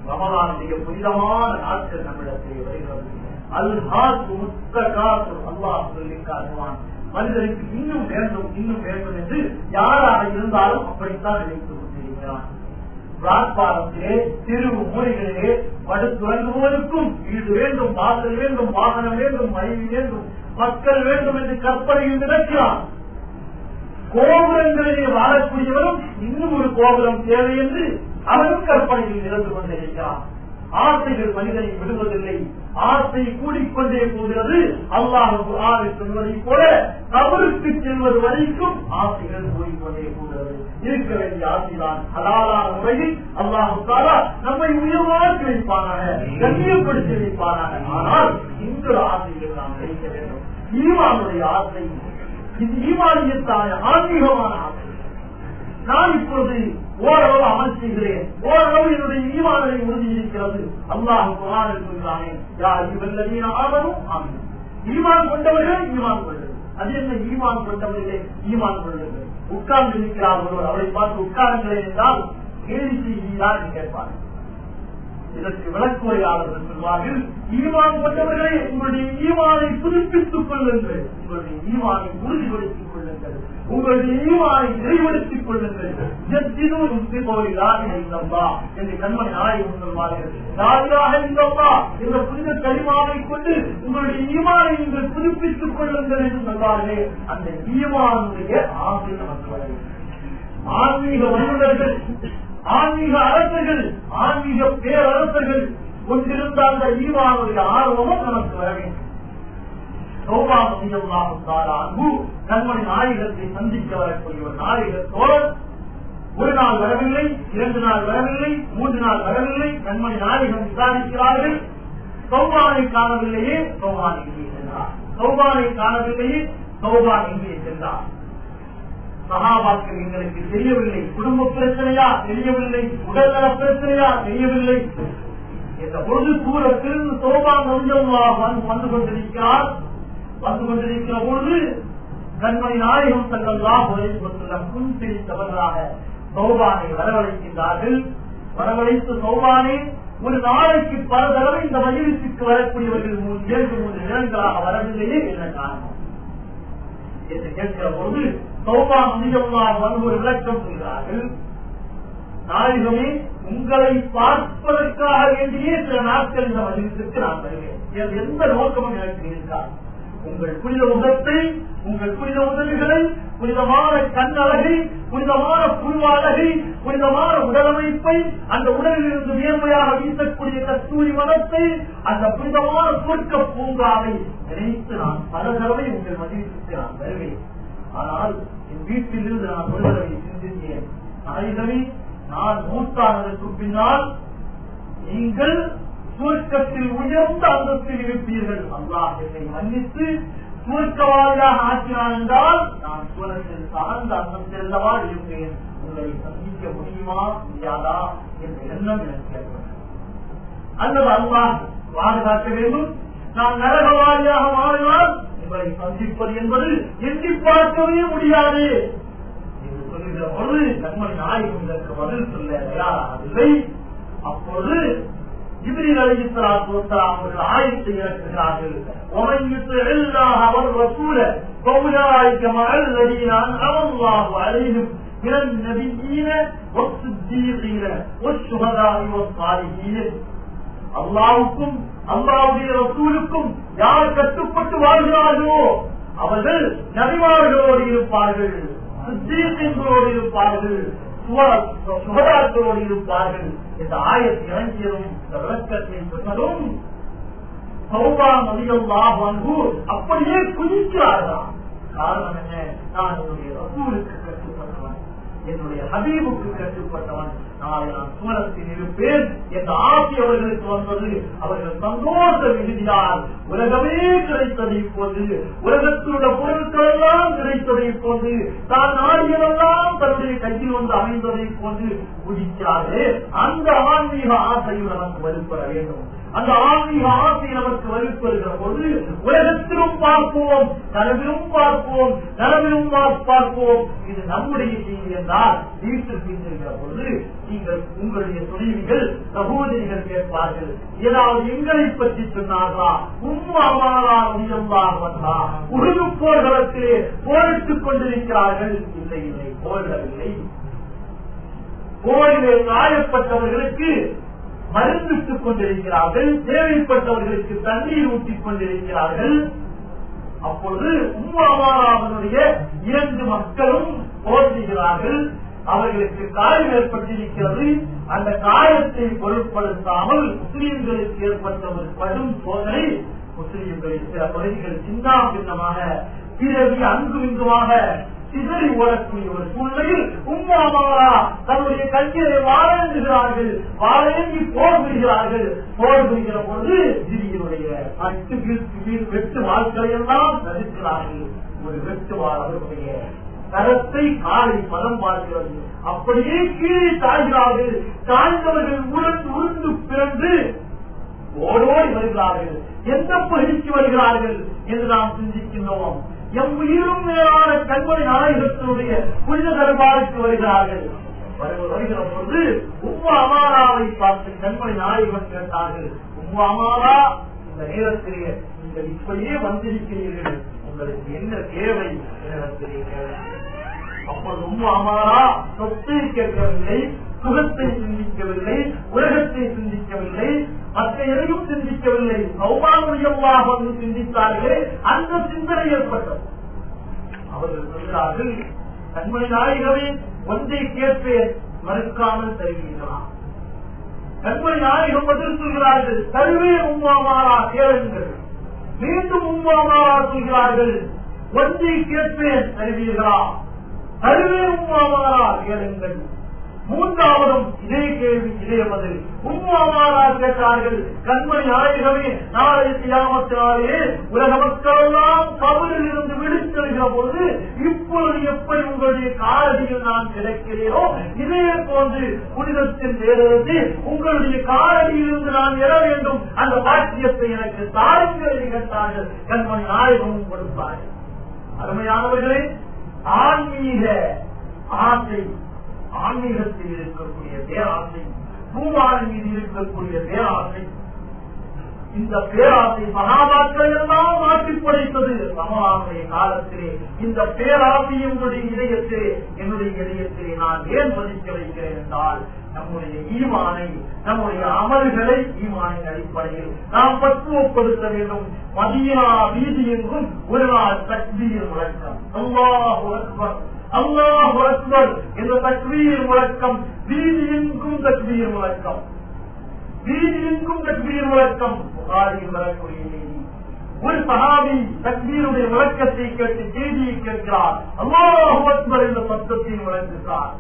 ரமலானுடைய புனிதமான நாட்கள் நம்மிடத்தில் வருகிறது அல் ஹாத்து முத்த காத்து அல்லாஹ் சொல்லி காட்டுவான் மனிதனுக்கு இன்னும் வேண்டும் இன்னும் வேண்டும் என்று யாராக இருந்தாலும் அப்படித்தான் நினைத்துக் கொண்டிருக்கிறான் பிளாட்பாரத்திலே சிறு மூலைகளிலே படுத்துறங்குவோருக்கும் வீடு வேண்டும் வாசல் வேண்டும் வாகனம் வேண்டும் மனைவி வேண்டும் மக்கள் வேண்டும் என்று கற்பனையில் நினைக்கிறான் கோபுரங்களிலே வாழக்கூடியவரும் இன்னும் ஒரு கோபுரம் தேவை என்று அவரும் கற்பனையில் இருந்து கொண்டிருக்கிறான் ஆசைகள் மனிதனை விடுவதில்லை ஆசை கூடிக்கொண்டே போகிறது அல்லாஹ் ஆறு சொல்வதை போல கபருக்கு செல்வது வரைக்கும் ஆசைகள் கூடிக்கொண்டே போகிறது இருக்க வேண்டிய ஆசைதான் ஹலாலான முறையில் அல்லாஹு தாலா நம்மை உயர்வாக்கி வைப்பானாக கண்ணியப்படுத்தி வைப்பானாக ஆனால் இந்த ஆசைகள் நாம் வைக்க வேண்டும் ஈமானுடைய ஆசை இது ஈமானியத்தான ஆன்மீகமான ஆசை நான் இப்பொழுது ஓரளவு அமல் செய்கிறேன் ஓரளவு என்னுடைய ஈமானதை உறுதி இருக்கிறது அல்லாஹ் குரானில் சொல்கிறானே யார் இவல்லதீன ஆவரும் ஆமீன் ஈமான் கொண்டவர்கள் ஈமான் கொள்ளுங்கள் அது என்ன ஈமான் கொண்டவர்களே ஈமான் கொள்ளுங்கள் உட்கார்ந்து இருக்கிறார் ஒருவர் அவரை பார்த்து உட்காருங்களேன் என்றால் கேள்வி செய்கிறார் கேட்பார் இதற்கு விளக்குரையாளர்கள் சொல்வார்கள் ஈமான் கொண்டவர்களே உங்களுடைய ஈமானை புதுப்பித்துக் கொள்ளுங்கள் உங்களுடைய ஈமானை உறுதிப்படுத்திக் கொள்ளுங்கள் உங்களுடைய ஈமானை நிறைவுபடுத்திக் கொள்ளுங்கள் என்று கண்மணி நாயகம் சொல்வார்கள் யாராக இருந்தப்பா இந்த புனித கரிமாவை கொண்டு உங்களுடைய ஈமானை நீங்கள் புதுப்பித்துக் கொள்ளுங்கள் என்று சொல்வார்களே அந்த ஈமானுடைய ஆசை நமக்கு வர ஆன்மீக வல்லுநர்கள் ஆன்மீக அரசர்கள் ஆன்மீக பேரரசர்கள் கொண்டிருந்த அந்த ஈவானுடைய ஆர்வமும் நமக்கு வர வேண்டும் கண்மணி நாயகத்தை சந்திக்க வரக்கூடிய ஒரு நாயக தோழர் ஒரு நாள் வரவில்லை இரண்டு நாள் வரவில்லை மூன்று நாள் வரவில்லை கண்மணி நாயகம் விசாரிக்கிறார்கள் சௌபானை காணவில்லையே சௌபான் இங்கே சென்றார் சௌபானை காணவில்லையே சௌபான் இங்கே சென்றார் சகாபாக்கள் எங்களுக்கு தெரியவில்லை குடும்ப பிரச்சனையா தெரியவில்லை உடல்நல பிரச்சனையா தெரியவில்லை என்ற பொழுது சூரத்திலிருந்து சோபா நொஞ்சம்மா வந்து கொண்டிருக்கிறார் வந்து கொண்டிருக்கிற பொழுது கண்மணி நாயகம் தங்கள்லாம் உரைப்பட்டுள்ள புன் பிரித்தவர்களாக சௌபானை வரவழைக்கின்றார்கள் வரவழைத்து சௌபானை ஒரு நாளைக்கு பல தடவை இந்த மகிழ்ச்சிக்கு வரக்கூடியவர்கள் மூன்று இரண்டு மூன்று நிலங்களாக வரவில்லையே என்ன காரணம் என்று கேட்கிற போது சௌபா அதிகமாக வந்து ஒரு விளக்கம் சொல்கிறார்கள் நாயகமே உங்களை பார்ப்பதற்காக வேண்டியே சில நாட்கள் இந்த மதிப்பிற்கு நான் வருவேன் எந்த நோக்கமும் எனக்கு இருக்காது உங்கள் புனித முகத்தை உங்கள் புனித உதவிகளை புனிதமான கண் அழகை புனிதமான புல்வாழகை புனிதமான உடலமைப்பை அந்த உடலில் இருந்து நேர்மையாக வீசக்கூடிய கஸ்தூரி மனத்தை அந்த புனிதமான சொர்க்க பூங்காவை நினைத்து நான் பல தடவை உங்கள் மதிப்பிற்கு நான் வருவேன் ஆனால் என் வீட்டிலிருந்து நான் ஒரு தடவை சிந்தித்தேன் நாயகமே நான் மூத்தானதற்கு பின்னால் நீங்கள் சுருக்கத்தில் உயர்ந்த அந்தத்தில் இருப்பீர்கள் அல்லாஹ் என்னை மன்னித்து சுருக்கவாதியாக ஆக்கினான் என்றால் நான் சூரத்தில் சார்ந்த அந்தத்தில்லவா இருப்பேன் உங்களை சந்திக்க முடியுமா முடியாதா என்ற எண்ணம் எனக்கு ஏற்பட்டது அல்லது அல்லாஹ் பாதுகாக்க வேண்டும் நான் நரகவாதியாக மாறினால் உங்களை சந்திப்பது என்பது எண்ணி பார்க்கவே முடியாது என்று சொல்லுகிற பொழுது கண்மணி நாயகம் இதற்கு பதில் சொல்ல தயாராகவில்லை அப்பொழுது ஜிப்ரீல் அலைஹிஸ்ஸலாத்து வஸ்ஸலாம் அவர்கள் ஆயத்தை இறக்குகிறார்கள் ومن يطع الله والرسول فاولئك مع الذين انعم الله عليهم من النبيين والصديقين والشهداء والصالحين அல்லாவுக்கும் அல்லாவுடைய ரசூலுக்கும் யார் கட்டுப்பட்டு வாழ்கிறார்களோ அவர்கள் நபிமார்களோடு இருப்பார்கள் சித்தீர்களோடு இருப்பார்கள் சுகதாக்களோடு இருப்பார்கள் இந்த ஆயத்தை இறங்கியதும் இந்த விளக்கத்தை சொன்னதும் சௌபான் அதிகமாக வந்து அப்படியே குதிக்கிறார்களாம் காரணம் என்ன நான் என்னுடைய ரசூலுக்கு கட்டுப்பட்டவன் என்னுடைய ஹபீபுக்கு கட்டுப்பட்டவன் நாளை நான் சூழத்தில் இருப்பேன் என்ற ஆசை அவர்களுக்கு வந்தது அவர்கள் சந்தோஷ விடுதியால் உலகமே கிடைத்ததை போன்று உலகத்திலுள்ள பொருட்கள் எல்லாம் கிடைத்ததை போன்று தான் நாடியதெல்லாம் தன்னுடைய கையில் வந்து அமைந்ததை போன்று குதிக்கிறார்கள் அந்த ஆன்மீக ஆசையும் நமக்கு வலுப்பெற வேண்டும் அந்த ஆன்மீக ஆசை நமக்கு வலுப்பெறுகிற போது உலகத்திலும் பார்ப்போம் கனவிலும் பார்ப்போம் நனவிலும் பார்ப்போம் இது நம்முடைய செய்தி என்றால் வீட்டில் செல்கிற பொழுது நீங்கள் உங்களுடைய துணைவிகள் சகோதரிகள் கேட்பார்கள் ஏதாவது எங்களை பற்றி சொன்னார்களா உம்மாமாரா உயர்ந்தாக வந்தா உருது போர்க்களத்திலே போரிட்டுக் கொண்டிருக்கிறார்கள் இல்லை இல்லை போரிடவில்லை போரிலே காயப்பட்டவர்களுக்கு மருந்துட்டுக் கொண்டிருக்கிறார்கள் தேவைப்பட்டவர்களுக்கு தண்ணீர் ஊட்டிக் கொண்டிருக்கிறார்கள் அப்பொழுது உம்மாமாராவனுடைய இரண்டு மக்களும் போற்றுகிறார்கள் அவர்களுக்கு காயம் ஏற்பட்டிருக்கிறது அந்த காயத்தை பொருட்படுத்தாமல் முஸ்லீம்களுக்கு ஏற்பட்ட ஒரு கடும் சோதனை முஸ்லீம்களில் சில பகுதிகள் சின்ன பின்னமாக பிறவி அங்கு இங்குமாக சிதறி ஓடக்கூடிய ஒரு சூழ்நிலையில் உம்மாமாரா தன்னுடைய கல்வியை வாழங்குகிறார்கள் வாழங்கி போர் புரிகிறார்கள் போர் புரிகிற பொழுது திடீருடைய பட்டு வீழ்ச்சி வெட்டு வாழ்க்களை எல்லாம் தடுக்கிறார்கள் ஒரு வெட்டு வாழ் அவர்களுடைய கரத்தை காலை பலம் பார்க்கிறது அப்படியே கீழே தாழ்கிறார்கள் தாழ்ந்தவர்கள் உருண்டு உருண்டு பிறந்து ஓடோடி வருகிறார்கள் எந்த பகுதிக்கு வருகிறார்கள் என்று நாம் சிந்திக்கின்றோம் எம் உயிரும் மேலான கண்மணி நாயகத்தினுடைய புனித தர்பாருக்கு வருகிறார்கள் வருகிற பொழுது உம்மு அமாராவை பார்த்து கண்மணி நாயகன் கேட்டார்கள் உம்மு அமாரா இந்த நேரத்திலே நீங்கள் இப்படியே வந்திருக்கிறீர்கள் உங்களுக்கு என்ன தேவை என்னிடத்திலே அப்போது உம்மு அமாரா சொத்தை கேட்கவில்லை சுகத்தை சிந்திக்கவில்லை உலகத்தை சிந்திக்கவில்லை மற்ற எதையும் சிந்திக்கவில்லை சௌபாகியமாக வந்து சிந்தித்தார்களே அந்த சிந்தனை ஏற்பட்டது அவர்கள் சொல்கிறார்கள் கண்மணி நாயகமே ஒன்றை கேட்பேன் மறுக்காமல் தருவீர்களாம் கண்மணி நாயகம் பதில் சொல்கிறார்கள் தருவே உம்மாமாரா கேளுங்கள் மீண்டும் உம்மாமாரா சொல்கிறார்கள் ஒன்றை கேட்பேன் தருவீர்களா தருவே உம்மாமாரா கேளுங்கள் மூன்றாவதும் இதே கேள்வி இதே பதில் உம்மாமாரா கேட்டார்கள் கண்மணி நாயகமே நாளை தியாமத்தினாலே உலக மக்களெல்லாம் கபலில் இருந்து விடுத்தெழுகிற பொழுது இப்பொழுது எப்படி உங்களுடைய காலடியில் நான் கிடைக்கிறேனோ இதே போன்று புனிதத்தில் வேறது உங்களுடைய காலடியில் இருந்து நான் எழ வேண்டும் அந்த பாக்கியத்தை எனக்கு தாருங்கள் என்று கேட்டார்கள் கண்மணி நாயகமும் கொடுத்தார்கள் அருமையானவர்களே ஆன்மீக ஆசை ஆன்மீகத்தில் இருக்கக்கூடிய பேராசை பூவான் மீது இருக்கக்கூடிய பேராசை இந்த பேராசை மகாபாக்கள் எல்லாம் மாற்றி படைத்தது சமவாசைய காலத்திலே இந்த பேராசை என்னுடைய இதயத்திலே என்னுடைய இதயத்திலே நான் ஏன் மதிக்க வைக்கிறேன் என்றால் நம்முடைய ஈமானை நம்முடைய அமல்களை ஈமானின் அடிப்படையில் நாம் பக்குவப்படுத்த வேண்டும் மதியா வீதி எங்கும் ஒரு நாள் தக்பீர் முழக்கம் அல்லாஹ் அக்பர் அல்லாஹ் அக்பர் என்ற தக்பீர் முழக்கம் வீதி எங்கும் தக்பீர் முழக்கம் வீதி எங்கும் தக்பீர் முழக்கம் புகாரில் வரக்கூடிய செய்தி ஒரு சகாபி தக்பீருடைய விளக்கத்தை கேட்டு செய்தியை கேட்கிறார் அல்லாஹ் அக்பர் என்ற சத்தத்தை விளக்குகிறார்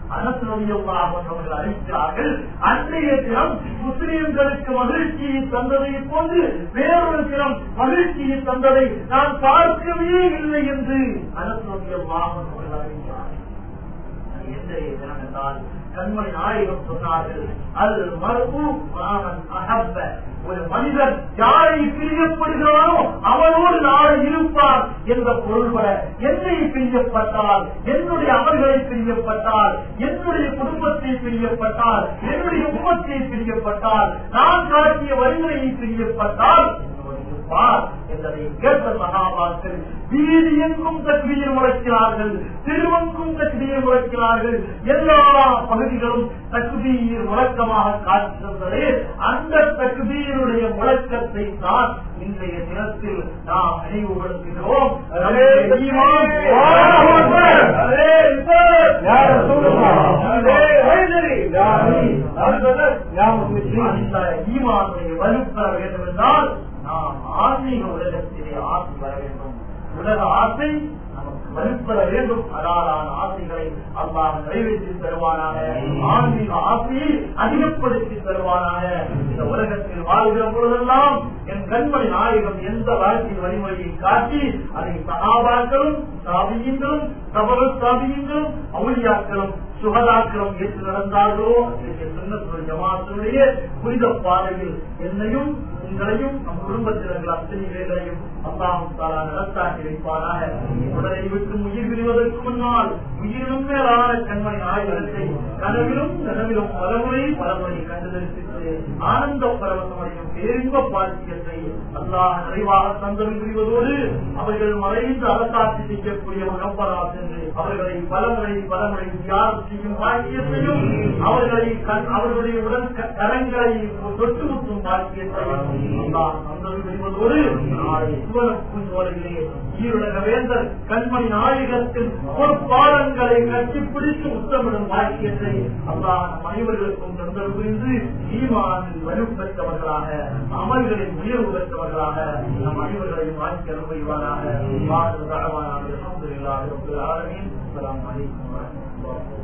அவர்கள் அறிவிக்கிறார்கள் அன்றைய தினம் முஸ்லிம்களுக்கு மகிழ்ச்சியை தந்ததை போன்று வேறொரு தினம் மகிழ்ச்சியை தந்ததை நான் பார்க்கவே இல்லை என்று அனசுவாக அவர்கள் அறிவிக்கிறார்கள் எந்தைய தினம் என்றால் கண்மணி நாயகம் சொன்னார்கள் அது மரபு மாமன் அகப்ப ஒரு மனிதன் யாரை பிரியப்படுகிறானோ அவனோடு நாளை இருப்பார் என்ற பொருள்பட என்னை பிரியப்பட்டால் என்னுடைய அமர்களை பிரியப்பட்டால் என்னுடைய குடும்பத்தை பிரியப்பட்டால் என்னுடைய உமத்தை பிரியப்பட்டால் நான் காட்டிய வழிமுறையை பிரியப்பட்டால் இருப்பார் என்பதை கேட்ட மகாபாக்கள் வீதி எங்கும் தக்வீர் முழக்கிறார்கள் திருவங்கும் தக்வீர் முழக்கிறார்கள் எல்லா பகுதிகளும் தக்வீர் முழக்கமாக காட்சி தந்தது அந்த தக்வீருடைய முழக்கத்தை தான் இன்றைய தினத்தில் நாம் நினைவுபடுத்துகிறோம் ஈமானுடைய வலுப்பெற வேண்டும் என்றால் நாம் ஆன்மீக உலகத்திலே ஆசை வர வேண்டும் உலக ஆசை நமக்கு வலுப்பெற வேண்டும் அதாலான ஆசைகளை அல்லாஹ் நிறைவேற்றி தருவானாக ஆன்மீக ஆசையை அதிகப்படுத்தி தருவானாக இந்த உலகத்தில் வாழ்கிற பொழுதெல்லாம் என் கண்மணி நாயகம் எந்த வாழ்க்கை வழிமுறையை காட்டி அதை சகாபாக்களும் சாபியங்களும் சபல சாபியங்களும் அவுளியாக்களும் சுகதாக்கிரம் ஏற்று நடந்தார்களோ அத்தகைய சுண்ணத்துடைய ஜமாத்தினுடைய புனித பாதையில் என்னையும் உங்களையும் நம் குடும்பத்தினர்கள் அத்தனை பேர்களையும் அல்லாஹும் தாலா நடத்தாக்கி வைப்பாராக உடலை விட்டு உயிர் விடுவதற்கு முன்னால் உயிரினும் மேலான கண்மணி ஆய்வகத்தை கனவிலும் கனவிலும் பலமுறை பலமுறை கண்டுதரித்து ஆனந்த பரவசமடையும் பேரின்ப பாக்கியத்தை அல்லாஹ் நிறைவாக தந்தம் புரிவதோடு அவர்கள் மறைந்து அரசாட்சி செய்யக்கூடிய மகப்பராஸ் என்று அவர்களை பலமுறை பலமுறை தியானம் செய்யும் பாக்கியத்தையும் அவர்களை கண் அவர்களுடைய உடன் க- கரங்களை தொட்டு முற்றும் பாக்கியத்தையும் அல்லாஹ் தந்தம் புரிவதோடு நாளை சுவன பூஞ்சோலையிலே ஈருலக வேந்தர் கண்மணி நாயகத்தின் பொற்பாலங்களை கட்டிப்பிடித்து உத்தமிடும் பாக்கியத்தை அல்லாஹ் நம் அனைவர்களுக்கும் தந்தல் புரிந்து ஈமானில் வலுப்பெற்றவர்களாக அமல்களின் உயர்வு பெற்றவர்களாக நம் அனைவர்களையும் வாழ்க்கை அனுபவிவாராக வாழ்ந்து தகவான அலமதுல்லாஹி ரப்பில் ஆலமீன் அஸ்ஸலாமு அலைக்கும் வரஹ்மத்துல்லாஹி